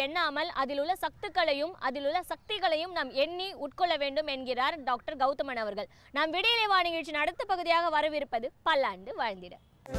எண்ணாமல் அதில் உள்ள சத்துக்களையும் அதில் உள்ள சக்திகளையும் நாம் எண்ணி உட்கொள்ள வேண்டும் என்கிறார் டாக்டர் கௌதமன் அவர்கள் நாம் விடியலை வா நிகழ்ச்சியின் அடுத்த பகுதியாக வரவிருப்பது பல்லாண்டு வாழ்ந்திட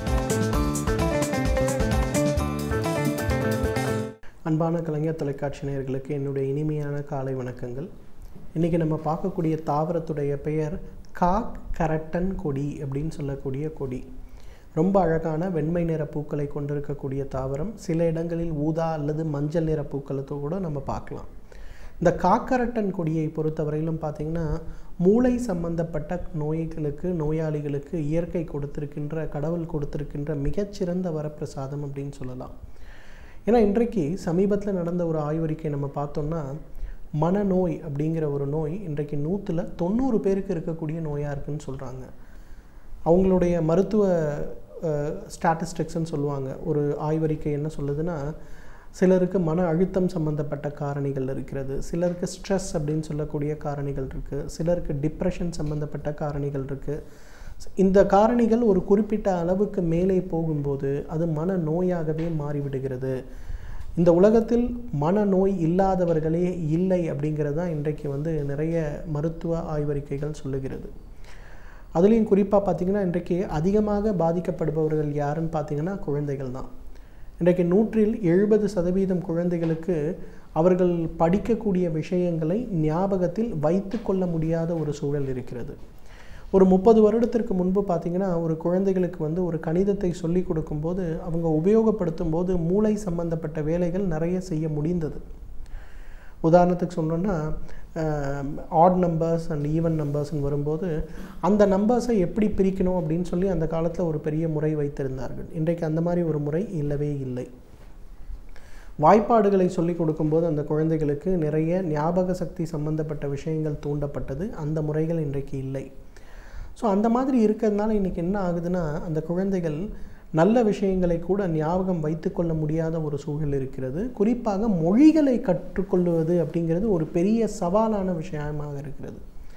அன்பான கலைஞர் தொலைக்காட்சி நேயர்களுக்கு என்னுடைய இனிமையான காலை வணக்கங்கள் இன்றைக்கி நம்ம பார்க்கக்கூடிய தாவரத்துடைய பெயர் காக் கரட்டன் கொடி அப்படின்னு சொல்லக்கூடிய கொடி ரொம்ப அழகான வெண்மை நிற பூக்களை கொண்டிருக்கக்கூடிய தாவரம் சில இடங்களில் ஊதா அல்லது மஞ்சள் நிற பூக்களத்தோ கூட நம்ம பார்க்கலாம் இந்த காக்கரட்டன் கொடியை பொறுத்தவரையிலும் பார்த்திங்கன்னா மூளை சம்பந்தப்பட்ட நோய்களுக்கு நோயாளிகளுக்கு இயற்கை கொடுத்திருக்கின்ற கடவுள் கொடுத்திருக்கின்ற மிகச்சிறந்த வரப்பிரசாதம் அப்படின்னு சொல்லலாம் ஏன்னா இன்றைக்கு சமீபத்தில் நடந்த ஒரு ஆய்வறிக்கை நம்ம பார்த்தோம்னா மனநோய் அப்படிங்கிற ஒரு நோய் இன்றைக்கு நூற்றில் தொண்ணூறு பேருக்கு இருக்கக்கூடிய நோயாக இருக்குன்னு சொல்கிறாங்க அவங்களுடைய மருத்துவ ஸ்டாட்டிஸ்டிக்ஸ்ன்னு சொல்லுவாங்க ஒரு ஆய்வறிக்கை என்ன சொல்லுதுன்னா சிலருக்கு மன அழுத்தம் சம்மந்தப்பட்ட காரணிகள் இருக்கிறது சிலருக்கு ஸ்ட்ரெஸ் அப்படின்னு சொல்லக்கூடிய காரணிகள் இருக்குது சிலருக்கு டிப்ரெஷன் சம்மந்தப்பட்ட காரணிகள் இருக்குது இந்த காரணிகள் ஒரு குறிப்பிட்ட அளவுக்கு மேலே போகும்போது அது மன நோயாகவே மாறிவிடுகிறது இந்த உலகத்தில் மனநோய் இல்லாதவர்களே இல்லை அப்படிங்கிறது தான் இன்றைக்கு வந்து நிறைய மருத்துவ ஆய்வறிக்கைகள் சொல்லுகிறது அதுலேயும் குறிப்பாக பார்த்திங்கன்னா இன்றைக்கு அதிகமாக பாதிக்கப்படுபவர்கள் யாருன்னு பார்த்தீங்கன்னா குழந்தைகள் தான் இன்றைக்கு நூற்றில் எழுபது சதவீதம் குழந்தைகளுக்கு அவர்கள் படிக்கக்கூடிய விஷயங்களை ஞாபகத்தில் வைத்து கொள்ள முடியாத ஒரு சூழல் இருக்கிறது ஒரு முப்பது வருடத்திற்கு முன்பு பார்த்திங்கன்னா ஒரு குழந்தைகளுக்கு வந்து ஒரு கணிதத்தை சொல்லி கொடுக்கும்போது அவங்க உபயோகப்படுத்தும் போது மூளை சம்பந்தப்பட்ட வேலைகள் நிறைய செய்ய முடிந்தது உதாரணத்துக்கு சொன்னோன்னா ஆட் நம்பர்ஸ் அண்ட் ஈவன் நம்பர்ஸ்னு வரும்போது அந்த நம்பர்ஸை எப்படி பிரிக்கணும் அப்படின்னு சொல்லி அந்த காலத்தில் ஒரு பெரிய முறை வைத்திருந்தார்கள் இன்றைக்கு அந்த மாதிரி ஒரு முறை இல்லவே இல்லை வாய்ப்பாடுகளை சொல்லிக் கொடுக்கும்போது அந்த குழந்தைகளுக்கு நிறைய ஞாபக சக்தி சம்பந்தப்பட்ட விஷயங்கள் தூண்டப்பட்டது அந்த முறைகள் இன்றைக்கு இல்லை ஸோ அந்த மாதிரி இருக்கிறதுனால இன்றைக்கி என்ன ஆகுதுன்னா அந்த குழந்தைகள் நல்ல விஷயங்களை கூட ஞாபகம் வைத்துக்கொள்ள முடியாத ஒரு சூழல் இருக்கிறது குறிப்பாக மொழிகளை கற்றுக்கொள்வது அப்படிங்கிறது ஒரு பெரிய சவாலான விஷயமாக இருக்கிறது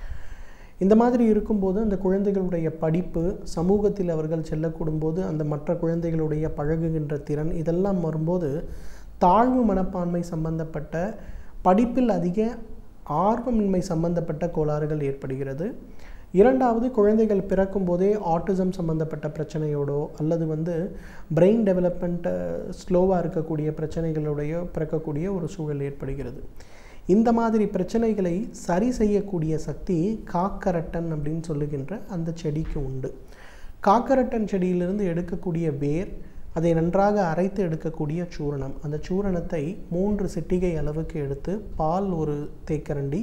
இந்த மாதிரி இருக்கும்போது அந்த குழந்தைகளுடைய படிப்பு சமூகத்தில் அவர்கள் செல்லக்கூடும்போது அந்த மற்ற குழந்தைகளுடைய பழகுகின்ற திறன் இதெல்லாம் வரும்போது தாழ்வு மனப்பான்மை சம்பந்தப்பட்ட படிப்பில் அதிக ஆர்வமின்மை சம்பந்தப்பட்ட கோளாறுகள் ஏற்படுகிறது இரண்டாவது குழந்தைகள் பிறக்கும் போதே ஆட்டிசம் சம்மந்தப்பட்ட பிரச்சனையோடோ அல்லது வந்து பிரெயின் டெவலப்மெண்ட் ஸ்லோவாக இருக்கக்கூடிய பிரச்சனைகளுடைய பிறக்கக்கூடிய ஒரு சூழல் ஏற்படுகிறது இந்த மாதிரி பிரச்சனைகளை சரி செய்யக்கூடிய சக்தி காக்கரட்டன் அப்படின்னு சொல்லுகின்ற அந்த செடிக்கு உண்டு காக்கரட்டன் செடியிலிருந்து எடுக்கக்கூடிய வேர் அதை நன்றாக அரைத்து எடுக்கக்கூடிய சூரணம் அந்த சூரணத்தை மூன்று சிட்டிகை அளவுக்கு எடுத்து பால் ஒரு தேக்கரண்டி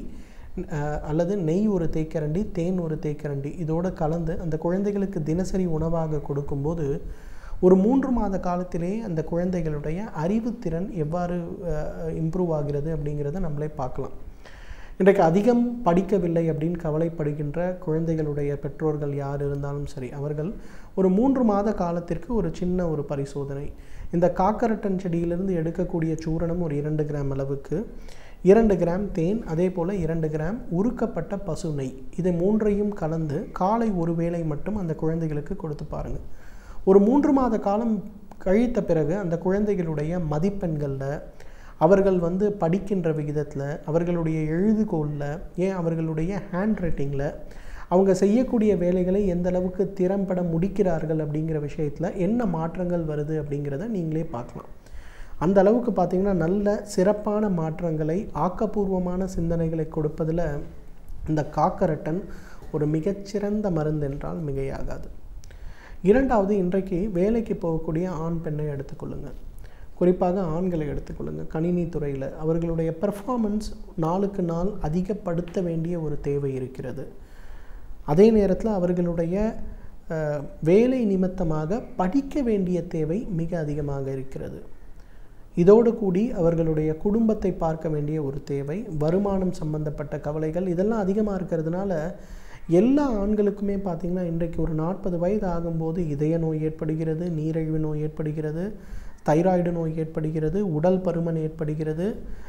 அல்லது நெய் ஒரு தேக்கரண்டி தேன் ஒரு தேக்கரண்டி இதோடு கலந்து அந்த குழந்தைகளுக்கு தினசரி உணவாக கொடுக்கும்போது ஒரு மூன்று மாத காலத்திலே அந்த குழந்தைகளுடைய அறிவுத்திறன் எவ்வாறு இம்ப்ரூவ் ஆகிறது அப்படிங்கிறத நம்மளே பார்க்கலாம் இன்றைக்கு அதிகம் படிக்கவில்லை அப்படின்னு கவலைப்படுகின்ற குழந்தைகளுடைய பெற்றோர்கள் யார் இருந்தாலும் சரி அவர்கள் ஒரு மூன்று மாத காலத்திற்கு ஒரு சின்ன ஒரு பரிசோதனை இந்த காக்கரட்டன் செடியிலிருந்து எடுக்கக்கூடிய சூரணம் ஒரு இரண்டு கிராம் அளவுக்கு இரண்டு கிராம் தேன் அதே போல் இரண்டு கிராம் உருக்கப்பட்ட பசு நெய் இதை மூன்றையும் கலந்து காலை ஒரு வேளை மட்டும் அந்த குழந்தைகளுக்கு கொடுத்து பாருங்கள் ஒரு மூன்று மாத காலம் கழித்த பிறகு அந்த குழந்தைகளுடைய மதிப்பெண்களில் அவர்கள் வந்து படிக்கின்ற விகிதத்தில் அவர்களுடைய எழுதுகோலில் ஏன் அவர்களுடைய ஹேண்ட் ரைட்டிங்கில் அவங்க செய்யக்கூடிய வேலைகளை எந்த அளவுக்கு திறம்பட முடிக்கிறார்கள் அப்படிங்கிற விஷயத்தில் என்ன மாற்றங்கள் வருது அப்படிங்கிறத நீங்களே பார்க்கலாம் அந்த அளவுக்கு பார்த்திங்கன்னா நல்ல சிறப்பான மாற்றங்களை ஆக்கப்பூர்வமான சிந்தனைகளை கொடுப்பதில் இந்த காக்கரட்டன் ஒரு மிகச்சிறந்த மருந்து என்றால் மிகையாகாது இரண்டாவது இன்றைக்கு வேலைக்கு போகக்கூடிய ஆண் பெண்ணை எடுத்துக்கொள்ளுங்கள் குறிப்பாக ஆண்களை எடுத்துக்கொள்ளுங்கள் கணினி துறையில் அவர்களுடைய பெர்ஃபார்மன்ஸ் நாளுக்கு நாள் அதிகப்படுத்த வேண்டிய ஒரு தேவை இருக்கிறது அதே நேரத்தில் அவர்களுடைய வேலை நிமித்தமாக படிக்க வேண்டிய தேவை மிக அதிகமாக இருக்கிறது இதோடு கூடி அவர்களுடைய குடும்பத்தை பார்க்க வேண்டிய ஒரு தேவை வருமானம் சம்பந்தப்பட்ட கவலைகள் இதெல்லாம் அதிகமாக இருக்கிறதுனால எல்லா ஆண்களுக்குமே பார்த்திங்கன்னா இன்றைக்கு ஒரு நாற்பது வயது ஆகும்போது இதய நோய் ஏற்படுகிறது நீரிழிவு நோய் ஏற்படுகிறது தைராய்டு நோய் ஏற்படுகிறது உடல் பருமன் ஏற்படுகிறது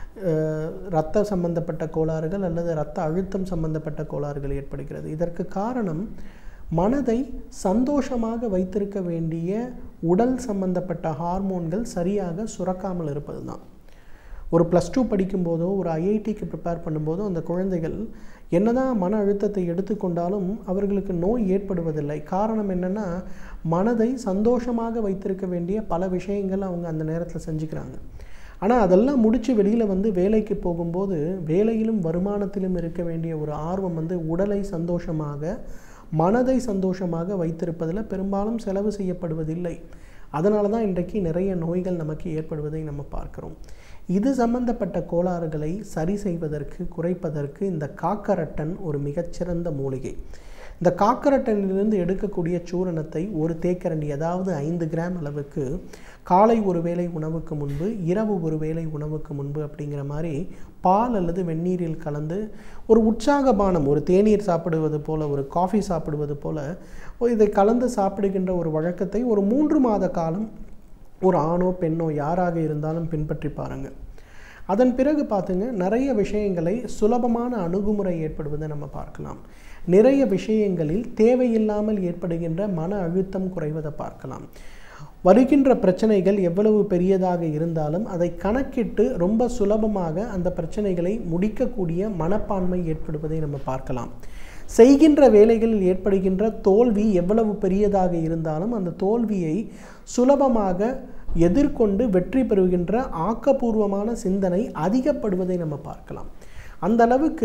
இரத்த சம்பந்தப்பட்ட கோளாறுகள் அல்லது இரத்த அழுத்தம் சம்பந்தப்பட்ட கோளாறுகள் ஏற்படுகிறது இதற்கு காரணம் மனதை சந்தோஷமாக வைத்திருக்க வேண்டிய உடல் சம்பந்தப்பட்ட ஹார்மோன்கள் சரியாக சுரக்காமல் இருப்பது தான் ஒரு ப்ளஸ் டூ படிக்கும்போதோ ஒரு ஐஐடிக்கு ப்ரிப்பேர் பண்ணும்போதோ அந்த குழந்தைகள் என்னதான் மன அழுத்தத்தை எடுத்துக்கொண்டாலும் அவர்களுக்கு நோய் ஏற்படுவதில்லை காரணம் என்னென்னா மனதை சந்தோஷமாக வைத்திருக்க வேண்டிய பல விஷயங்கள் அவங்க அந்த நேரத்தில் செஞ்சுக்கிறாங்க ஆனால் அதெல்லாம் முடித்து வெளியில் வந்து வேலைக்கு போகும்போது வேலையிலும் வருமானத்திலும் இருக்க வேண்டிய ஒரு ஆர்வம் வந்து உடலை சந்தோஷமாக மனதை சந்தோஷமாக வைத்திருப்பதில் பெரும்பாலும் செலவு செய்யப்படுவதில்லை அதனால தான் இன்றைக்கு நிறைய நோய்கள் நமக்கு ஏற்படுவதை நம்ம பார்க்குறோம் இது சம்பந்தப்பட்ட கோளாறுகளை சரி செய்வதற்கு குறைப்பதற்கு இந்த காக்கரட்டன் ஒரு மிகச்சிறந்த மூலிகை இந்த காக்கரட்டனிலிருந்து எடுக்கக்கூடிய சூரணத்தை ஒரு தேக்கரண்டி அதாவது ஐந்து கிராம் அளவுக்கு காலை ஒரு வேளை உணவுக்கு முன்பு இரவு ஒரு வேளை உணவுக்கு முன்பு அப்படிங்கிற மாதிரி பால் அல்லது வெந்நீரில் கலந்து ஒரு உற்சாக பானம் ஒரு தேநீர் சாப்பிடுவது போல ஒரு காஃபி சாப்பிடுவது போல இதை கலந்து சாப்பிடுகின்ற ஒரு வழக்கத்தை ஒரு மூன்று மாத காலம் ஒரு ஆணோ பெண்ணோ யாராக இருந்தாலும் பின்பற்றி பாருங்கள் அதன் பிறகு பார்த்துங்க நிறைய விஷயங்களை சுலபமான அணுகுமுறை ஏற்படுவதை நம்ம பார்க்கலாம் நிறைய விஷயங்களில் தேவையில்லாமல் ஏற்படுகின்ற மன அழுத்தம் குறைவதை பார்க்கலாம் வருகின்ற பிரச்சனைகள் எவ்வளவு பெரியதாக இருந்தாலும் அதை கணக்கிட்டு ரொம்ப சுலபமாக அந்த பிரச்சனைகளை முடிக்கக்கூடிய மனப்பான்மை ஏற்படுவதை நம்ம பார்க்கலாம் செய்கின்ற வேலைகளில் ஏற்படுகின்ற தோல்வி எவ்வளவு பெரியதாக இருந்தாலும் அந்த தோல்வியை சுலபமாக எதிர்கொண்டு வெற்றி பெறுகின்ற ஆக்கப்பூர்வமான சிந்தனை அதிகப்படுவதை நம்ம பார்க்கலாம் அந்த அளவுக்கு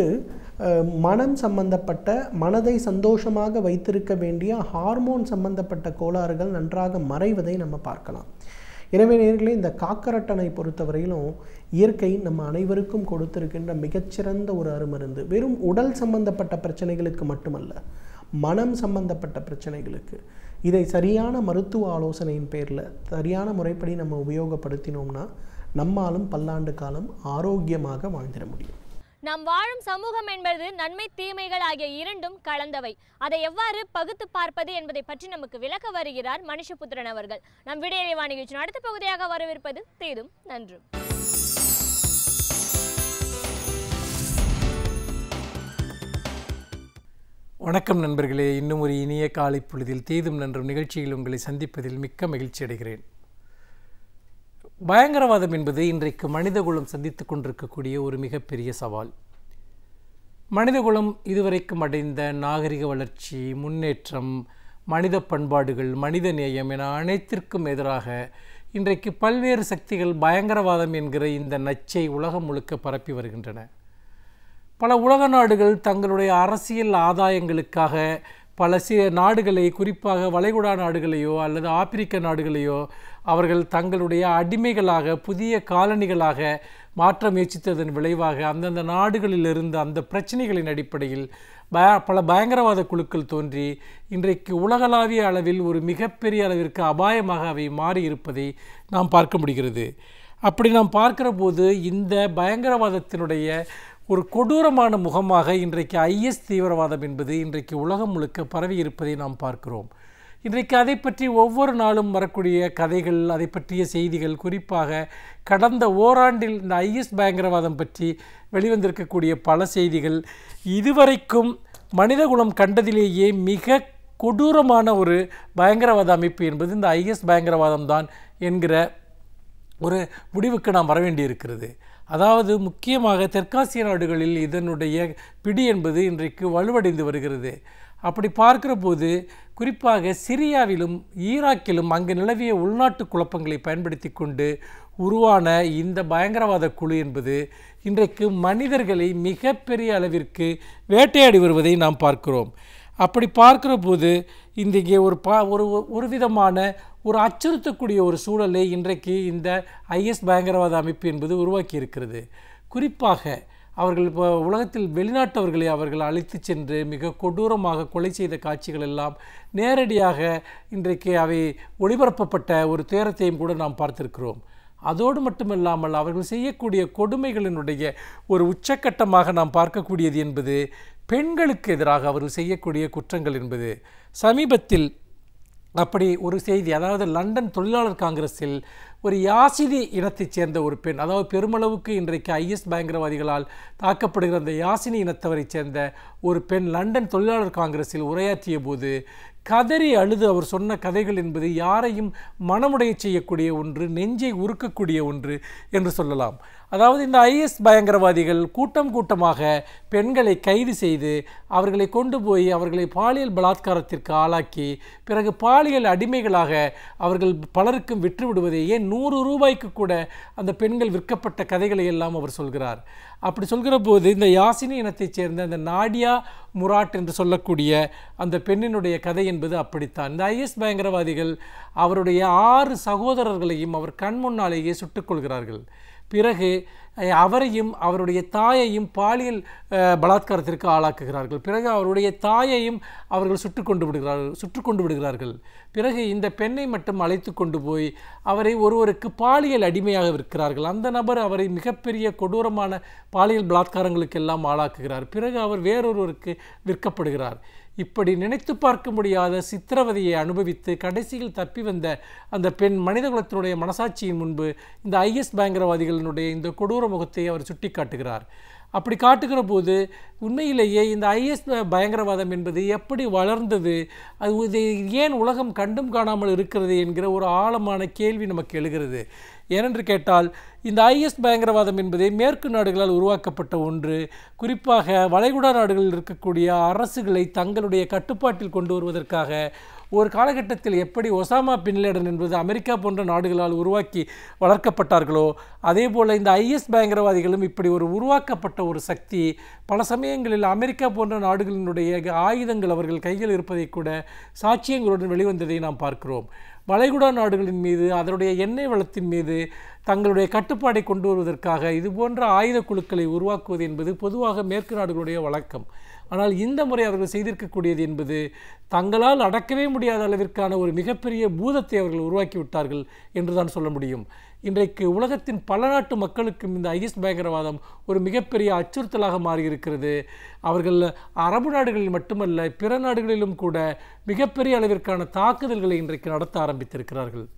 மனம் சம்பந்தப்பட்ட மனதை சந்தோஷமாக வைத்திருக்க வேண்டிய ஹார்மோன் சம்பந்தப்பட்ட கோளாறுகள் நன்றாக மறைவதை நம்ம பார்க்கலாம் எனவே நேர்களே இந்த காக்கரட்டனை பொறுத்தவரையிலும் இயற்கை நம்ம அனைவருக்கும் கொடுத்திருக்கின்ற மிகச்சிறந்த ஒரு அருமருந்து வெறும் உடல் சம்பந்தப்பட்ட பிரச்சனைகளுக்கு மட்டுமல்ல மனம் சம்பந்தப்பட்ட பிரச்சனைகளுக்கு இதை சரியான மருத்துவ ஆலோசனையின் பேரில் சரியான முறைப்படி நம்ம உபயோகப்படுத்தினோம்னா நம்மாலும் பல்லாண்டு காலம் ஆரோக்கியமாக வாழ்ந்திட முடியும் நாம் வாழும் சமூகம் என்பது நன்மை தீமைகள் ஆகிய இரண்டும் கலந்தவை அதை எவ்வாறு பகுத்து பார்ப்பது என்பதை பற்றி நமக்கு விளக்க வருகிறார் மனுஷபுத்திரன் அவர்கள் நம் விடையறிவா நிகழ்ச்சியின் அடுத்த பகுதியாக வரவிருப்பது தீதும் நன்றும் வணக்கம் நண்பர்களே இன்னும் ஒரு இனிய காலை பொழுதில் தீதும் நன்றும் நிகழ்ச்சியில் உங்களை சந்திப்பதில் மிக்க மகிழ்ச்சி அடைகிறேன் பயங்கரவாதம் என்பது இன்றைக்கு மனிதகுலம் சந்தித்து கொண்டிருக்கக்கூடிய ஒரு மிகப்பெரிய சவால் மனிதகுலம் இதுவரைக்கும் அடைந்த நாகரிக வளர்ச்சி முன்னேற்றம் மனித பண்பாடுகள் மனித நேயம் என அனைத்திற்கும் எதிராக இன்றைக்கு பல்வேறு சக்திகள் பயங்கரவாதம் என்கிற இந்த நச்சை உலகம் முழுக்க பரப்பி வருகின்றன பல உலக நாடுகள் தங்களுடைய அரசியல் ஆதாயங்களுக்காக பல சி நாடுகளை குறிப்பாக வளைகுடா நாடுகளையோ அல்லது ஆப்பிரிக்க நாடுகளையோ அவர்கள் தங்களுடைய அடிமைகளாக புதிய காலனிகளாக மாற்ற முயற்சித்ததன் விளைவாக அந்தந்த நாடுகளில் இருந்த அந்த பிரச்சனைகளின் அடிப்படையில் பய பல பயங்கரவாத குழுக்கள் தோன்றி இன்றைக்கு உலகளாவிய அளவில் ஒரு மிகப்பெரிய அளவிற்கு அபாயமாக அவை மாறி இருப்பதை நாம் பார்க்க முடிகிறது அப்படி நாம் பார்க்கிற போது இந்த பயங்கரவாதத்தினுடைய ஒரு கொடூரமான முகமாக இன்றைக்கு ஐஎஸ் தீவிரவாதம் என்பது இன்றைக்கு உலகம் முழுக்க பரவி இருப்பதை நாம் பார்க்கிறோம் இன்றைக்கு அதை பற்றி ஒவ்வொரு நாளும் வரக்கூடிய கதைகள் அதை பற்றிய செய்திகள் குறிப்பாக கடந்த ஓராண்டில் இந்த ஐஎஸ் பயங்கரவாதம் பற்றி வெளிவந்திருக்கக்கூடிய பல செய்திகள் இதுவரைக்கும் மனிதகுலம் கண்டதிலேயே மிக கொடூரமான ஒரு பயங்கரவாத அமைப்பு என்பது இந்த ஐஎஸ் பயங்கரவாதம் தான் என்கிற ஒரு முடிவுக்கு நாம் வர வேண்டியிருக்கிறது அதாவது முக்கியமாக தெற்காசிய நாடுகளில் இதனுடைய பிடி என்பது இன்றைக்கு வலுவடைந்து வருகிறது அப்படி பார்க்கிற போது குறிப்பாக சிரியாவிலும் ஈராக்கிலும் அங்கு நிலவிய உள்நாட்டு குழப்பங்களை பயன்படுத்தி கொண்டு உருவான இந்த பயங்கரவாத குழு என்பது இன்றைக்கு மனிதர்களை மிகப்பெரிய அளவிற்கு வேட்டையாடி வருவதை நாம் பார்க்கிறோம் அப்படி பார்க்கிற போது இன்றைக்கு ஒரு பா ஒரு ஒரு விதமான ஒரு அச்சுறுத்தக்கூடிய ஒரு சூழலை இன்றைக்கு இந்த ஐஎஸ் பயங்கரவாத அமைப்பு என்பது உருவாக்கி இருக்கிறது குறிப்பாக அவர்கள் இப்போ உலகத்தில் வெளிநாட்டவர்களை அவர்கள் அழைத்து சென்று மிக கொடூரமாக கொலை செய்த காட்சிகள் எல்லாம் நேரடியாக இன்றைக்கு அவை ஒளிபரப்பப்பட்ட ஒரு துயரத்தையும் கூட நாம் பார்த்திருக்கிறோம் அதோடு மட்டுமல்லாமல் அவர்கள் செய்யக்கூடிய கொடுமைகளினுடைய ஒரு உச்சக்கட்டமாக நாம் பார்க்கக்கூடியது என்பது பெண்களுக்கு எதிராக அவர்கள் செய்யக்கூடிய குற்றங்கள் என்பது சமீபத்தில் அப்படி ஒரு செய்தி அதாவது லண்டன் தொழிலாளர் காங்கிரஸில் ஒரு யாசிதி இனத்தைச் சேர்ந்த ஒரு பெண் அதாவது பெருமளவுக்கு இன்றைக்கு ஐஎஸ் பயங்கரவாதிகளால் தாக்கப்படுகிற அந்த யாசினி இனத்தவரைச் சேர்ந்த ஒரு பெண் லண்டன் தொழிலாளர் காங்கிரஸில் உரையாற்றிய போது கதறி அழுது அவர் சொன்ன கதைகள் என்பது யாரையும் மனமுடைய செய்யக்கூடிய ஒன்று நெஞ்சை உருக்கக்கூடிய ஒன்று என்று சொல்லலாம் அதாவது இந்த ஐஎஸ் பயங்கரவாதிகள் கூட்டம் கூட்டமாக பெண்களை கைது செய்து அவர்களை கொண்டு போய் அவர்களை பாலியல் பலாத்காரத்திற்கு ஆளாக்கி பிறகு பாலியல் அடிமைகளாக அவர்கள் பலருக்கும் விற்று விடுவதை ஏன் நூறு ரூபாய்க்கு கூட அந்த பெண்கள் விற்கப்பட்ட கதைகளை எல்லாம் அவர் சொல்கிறார் அப்படி சொல்கிற போது இந்த யாசினி இனத்தைச் சேர்ந்த அந்த நாடியா முராட் என்று சொல்லக்கூடிய அந்த பெண்ணினுடைய கதை என்பது அப்படித்தான் இந்த ஐஎஸ் பயங்கரவாதிகள் அவருடைய ஆறு சகோதரர்களையும் அவர் கண் முன்னாலேயே சுட்டுக் கொள்கிறார்கள் பிறகு அஹ், அவரையும் அவருடைய தாயையும் பாலியல் அஹ், பலாத்காரத்திற்கு ஆளாக்குகிறார்கள் பிறகு அவருடைய தாயையும் அவர்கள் சுட்டு கொண்டு விடுகிறார்கள் சுட்டு கொண்டு விடுகிறார்கள் பிறகு இந்த பெண்ணை மட்டும் அழைத்து கொண்டு போய் அவரை ஒருவருக்கு பாலியல் அடிமையாக விற்கிறார்கள் அந்த நபர் அவரை மிகப்பெரிய கொடூரமான பாலியல் பலாத்காரங்களுக்கெல்லாம் ஆளாக்குகிறார் பிறகு அவர் வேறொருவருக்கு விற்கப்படுகிறார் இப்படி நினைத்து பார்க்க முடியாத சித்திரவதையை அனுபவித்து கடைசியில் தப்பி வந்த அந்த பெண் மனிதகுலத்தினுடைய மனசாட்சியின் முன்பு இந்த ஐஎஸ் பயங்கரவாதிகளினுடைய இந்த கொடூர முகத்தை அவர் சுட்டிக்காட்டுகிறார் அப்படி காட்டுகிற போது உண்மையிலேயே இந்த ஐஎஸ் பயங்கரவாதம் என்பது எப்படி வளர்ந்தது அது இது ஏன் உலகம் கண்டும் காணாமல் இருக்கிறது என்கிற ஒரு ஆழமான கேள்வி நமக்கு எழுகிறது ஏனென்று கேட்டால் இந்த ஐஎஸ் பயங்கரவாதம் என்பது மேற்கு நாடுகளால் உருவாக்கப்பட்ட ஒன்று குறிப்பாக வளைகுடா நாடுகளில் இருக்கக்கூடிய அரசுகளை தங்களுடைய கட்டுப்பாட்டில் கொண்டு வருவதற்காக ஒரு காலகட்டத்தில் எப்படி ஒசாமா பின்லேடன் என்பது அமெரிக்கா போன்ற நாடுகளால் உருவாக்கி வளர்க்கப்பட்டார்களோ அதே போல் இந்த ஐஎஸ் பயங்கரவாதிகளும் இப்படி ஒரு உருவாக்கப்பட்ட ஒரு சக்தி பல சமயங்களில் அமெரிக்கா போன்ற நாடுகளினுடைய ஆயுதங்கள் அவர்கள் கையில் இருப்பதை கூட சாட்சியங்களுடன் வெளிவந்ததை நாம் பார்க்கிறோம் வளைகுடா நாடுகளின் மீது அதனுடைய எண்ணெய் வளத்தின் மீது தங்களுடைய கட்டுப்பாடை கொண்டு வருவதற்காக இது போன்ற ஆயுத குழுக்களை உருவாக்குவது என்பது பொதுவாக மேற்கு நாடுகளுடைய வழக்கம் ஆனால் இந்த முறை அவர்கள் செய்திருக்கக்கூடியது என்பது தங்களால் அடக்கவே முடியாத அளவிற்கான ஒரு மிகப்பெரிய பூதத்தை அவர்கள் உருவாக்கி விட்டார்கள் என்றுதான் சொல்ல முடியும் இன்றைக்கு உலகத்தின் பல நாட்டு மக்களுக்கும் இந்த ஐஎஸ் பயங்கரவாதம் ஒரு மிகப்பெரிய அச்சுறுத்தலாக மாறியிருக்கிறது அவர்கள் அரபு நாடுகளில் மட்டுமல்ல பிற நாடுகளிலும் கூட மிகப்பெரிய அளவிற்கான தாக்குதல்களை இன்றைக்கு நடத்த ஆரம்பித்திருக்கிறார்கள்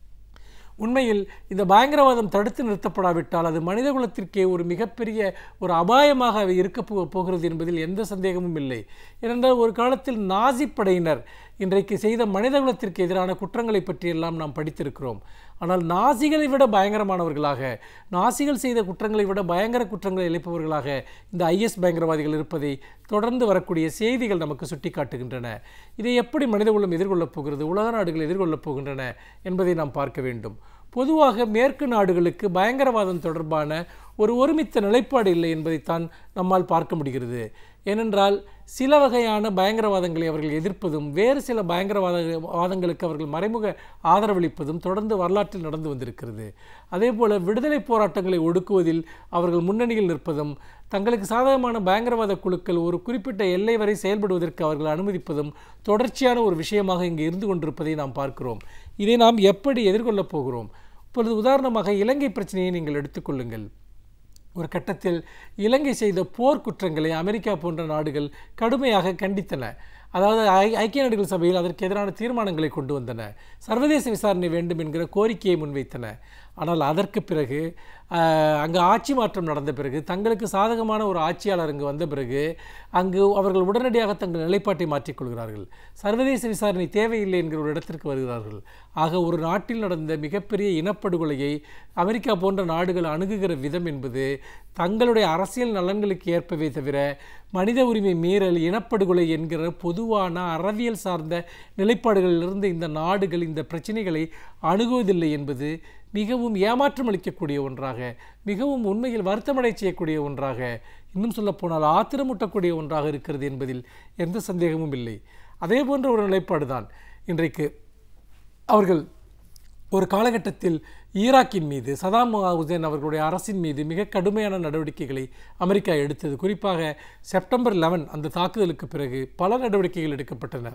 உண்மையில் இந்த பயங்கரவாதம் தடுத்து நிறுத்தப்படாவிட்டால் அது மனிதகுலத்திற்கே ஒரு மிகப்பெரிய ஒரு அபாயமாக அவை இருக்க போ- போகிறது என்பதில் எந்த சந்தேகமும் இல்லை ஏனென்றால் ஒரு காலத்தில் நாசி படையினர் இன்றைக்கு செய்த மனிதகுலத்திற்கு எதிரான குற்றங்களை பற்றியெல்லாம் நாம் படித்திருக்கிறோம் ஆனால் நாசிகளை விட பயங்கரமானவர்களாக நாசிகள் செய்த குற்றங்களை விட பயங்கர குற்றங்களை இழைப்பவர்களாக இந்த ஐஎஸ் பயங்கரவாதிகள் இருப்பதை தொடர்ந்து வரக்கூடிய செய்திகள் நமக்கு சுட்டிக்காட்டுகின்றன இதை எப்படி மனிதகுலம் எதிர்கொள்ளப் போகிறது உலக நாடுகள் எதிர்கொள்ளப் போகின்றன என்பதை நாம் பார்க்க வேண்டும் பொதுவாக மேற்கு நாடுகளுக்கு பயங்கரவாதம் தொடர்பான ஒரு ஒருமித்த நிலைப்பாடு இல்லை என்பதைத்தான் நம்மால் பார்க்க முடிகிறது ஏனென்றால் சில வகையான பயங்கரவாதங்களை அவர்கள் எதிர்ப்பதும் வேறு சில பயங்கரவாத வாதங்களுக்கு அவர்கள் மறைமுக ஆதரவளிப்பதும் தொடர்ந்து வரலாற்றில் நடந்து வந்திருக்கிறது அதே போல விடுதலை போராட்டங்களை ஒடுக்குவதில் அவர்கள் முன்னணியில் நிற்பதும் தங்களுக்கு சாதகமான பயங்கரவாத குழுக்கள் ஒரு குறிப்பிட்ட எல்லை வரை செயல்படுவதற்கு அவர்கள் அனுமதிப்பதும் தொடர்ச்சியான ஒரு விஷயமாக இங்கு இருந்து கொண்டிருப்பதை நாம் பார்க்கிறோம் இதை நாம் எப்படி எதிர்கொள்ளப் போகிறோம் இப்பொழுது உதாரணமாக இலங்கை பிரச்சனையை நீங்கள் எடுத்துக்கொள்ளுங்கள் ஒரு கட்டத்தில் இலங்கை செய்த போர் குற்றங்களை அமெரிக்கா போன்ற நாடுகள் கடுமையாக கண்டித்தன அதாவது ஐ- ஐக்கிய நாடுகள் சபையில் அதற்கு எதிரான தீர்மானங்களை கொண்டு வந்தன சர்வதேச விசாரணை வேண்டும் என்கிற கோரிக்கையை முன்வைத்தன ஆனால் அதற்கு பிறகு ஆஹ், அங்கு ஆட்சி மாற்றம் நடந்த பிறகு தங்களுக்கு சாதகமான ஒரு ஆட்சியாளர் அங்கு வந்த பிறகு அங்கு அவர்கள் உடனடியாக தங்கள் நிலைப்பாட்டை மாற்றிக்கொள்கிறார்கள் சர்வதேச விசாரணை தேவையில்லை என்கிற ஒரு இடத்திற்கு வருகிறார்கள் ஆக ஒரு நாட்டில் நடந்த மிகப்பெரிய இனப்படுகொலையை அமெரிக்கா போன்ற நாடுகள் அணுகுகிற விதம் என்பது தங்களுடைய அரசியல் நலன்களுக்கு ஏற்பவே தவிர மனித உரிமை மீறல் இனப்படுகொலை என்கிற பொதுவான அறவியல் சார்ந்த நிலைப்பாடுகளிலிருந்து இந்த நாடுகள் இந்த பிரச்சனைகளை அணுகுவதில்லை என்பது மிகவும் ஏமாற்றம் அளிக்கக்கூடிய ஒன்றாக மிகவும் உண்மையில் வருத்தமடை செய்யக்கூடிய ஒன்றாக இன்னும் சொல்லப்போனால் ஆத்திரமூட்டக்கூடிய ஒன்றாக இருக்கிறது என்பதில் எந்த சந்தேகமும் இல்லை அதே போன்ற ஒரு நிலைப்பாடு தான் இன்றைக்கு அவர்கள் ஒரு காலகட்டத்தில் ஈராக்கின் மீது சதாம் ஹுசேன் அவர்களுடைய அரசின் மீது மிக கடுமையான நடவடிக்கைகளை அமெரிக்கா எடுத்தது குறிப்பாக செப்டம்பர் 11 அந்த தாக்குதலுக்கு பிறகு பல நடவடிக்கைகள் எடுக்கப்பட்டன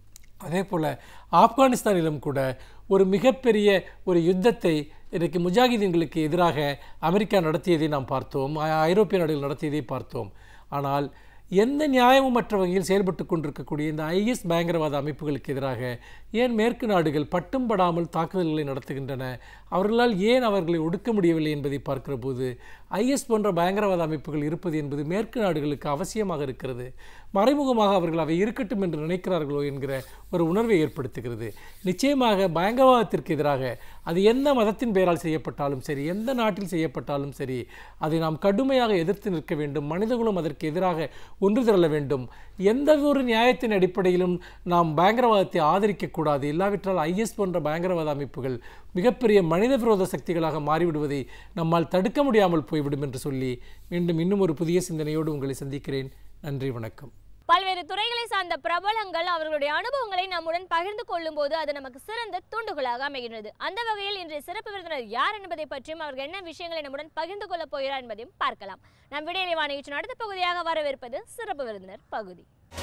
அதே போல் ஆப்கானிஸ்தானிலும் கூட ஒரு மிகப்பெரிய ஒரு யுத்தத்தை இன்றைக்கு முஜாஹிதீன்களுக்கு எதிராக அமெரிக்கா நடத்தியதை நாம் பார்த்தோம் ஐ- ஐரோப்பிய நாடுகள் நடத்தியதை பார்த்தோம் ஆனால் எந்த நியாயமுமற்ற வகையில் செயல்பட்டு கொண்டிருக்கக்கூடிய இந்த ஐஎஸ் பயங்கரவாத அமைப்புகளுக்கு எதிராக ஏன் மேற்கு நாடுகள் பட்டும் படாமல் தாக்குதல்களை நடத்துகின்றன அவர்களால் ஏன் அவர்களை ஒடுக்க முடியவில்லை என்பதை பார்க்கிற போது ஐஎஸ் போன்ற பயங்கரவாத அமைப்புகள் இருப்பது என்பது மேற்கு நாடுகளுக்கு அவசியமாக இருக்கிறது மறைமுகமாக அவர்கள் அவை இருக்கட்டும் என்று நினைக்கிறார்களோ என்கிற ஒரு உணர்வை ஏற்படுத்துகிறது நிச்சயமாக பயங்கரவாதத்திற்கு எதிராக அது எந்த மதத்தின் பெயரால் செய்யப்பட்டாலும் சரி எந்த நாட்டில் செய்யப்பட்டாலும் சரி அதை நாம் கடுமையாக எதிர்த்து நிற்க வேண்டும் மனிதகுலம் அதற்கு எதிராக ஒன்று திரள வேண்டும் எந்த ஒரு நியாயத்தின் அடிப்படையிலும் நாம் பயங்கரவாதத்தை ஆதரிக்கக்கூடாது இல்லாவிட்டால் ஐஎஸ் போன்ற பயங்கரவாத அமைப்புகள் மிகப்பெரிய மனித விரோத சக்திகளாக மாறிவிடுவதை நம்மால் தடுக்க முடியாமல் போய்விடும் என்று சொல்லி மீண்டும் இன்னும் ஒரு புதிய சிந்தனையோடு உங்களை சந்திக்கிறேன் நன்றி வணக்கம் பல்வேறு துறைகளை சார்ந்த பிரபலங்கள் அவர்களுடைய அனுபவங்களை நம்முடன் பகிர்ந்து கொள்ளும் போது அது நமக்கு சிறந்த தூண்டுகோலாக அமைகிறது அந்த வகையில் இன்றைய சிறப்பு விருந்தினர் யார் என்பதை பற்றியும் அவர்கள் என்ன விஷயங்களை நம்முடன் பகிர்ந்து கொள்ளப் போகிறார் என்பதையும் பார்க்கலாம் நம் விடையிலே நிகழ்ச்சியின் அடுத்த பகுதியாக வரவிருப்பது சிறப்பு விருந்தினர் பகுதி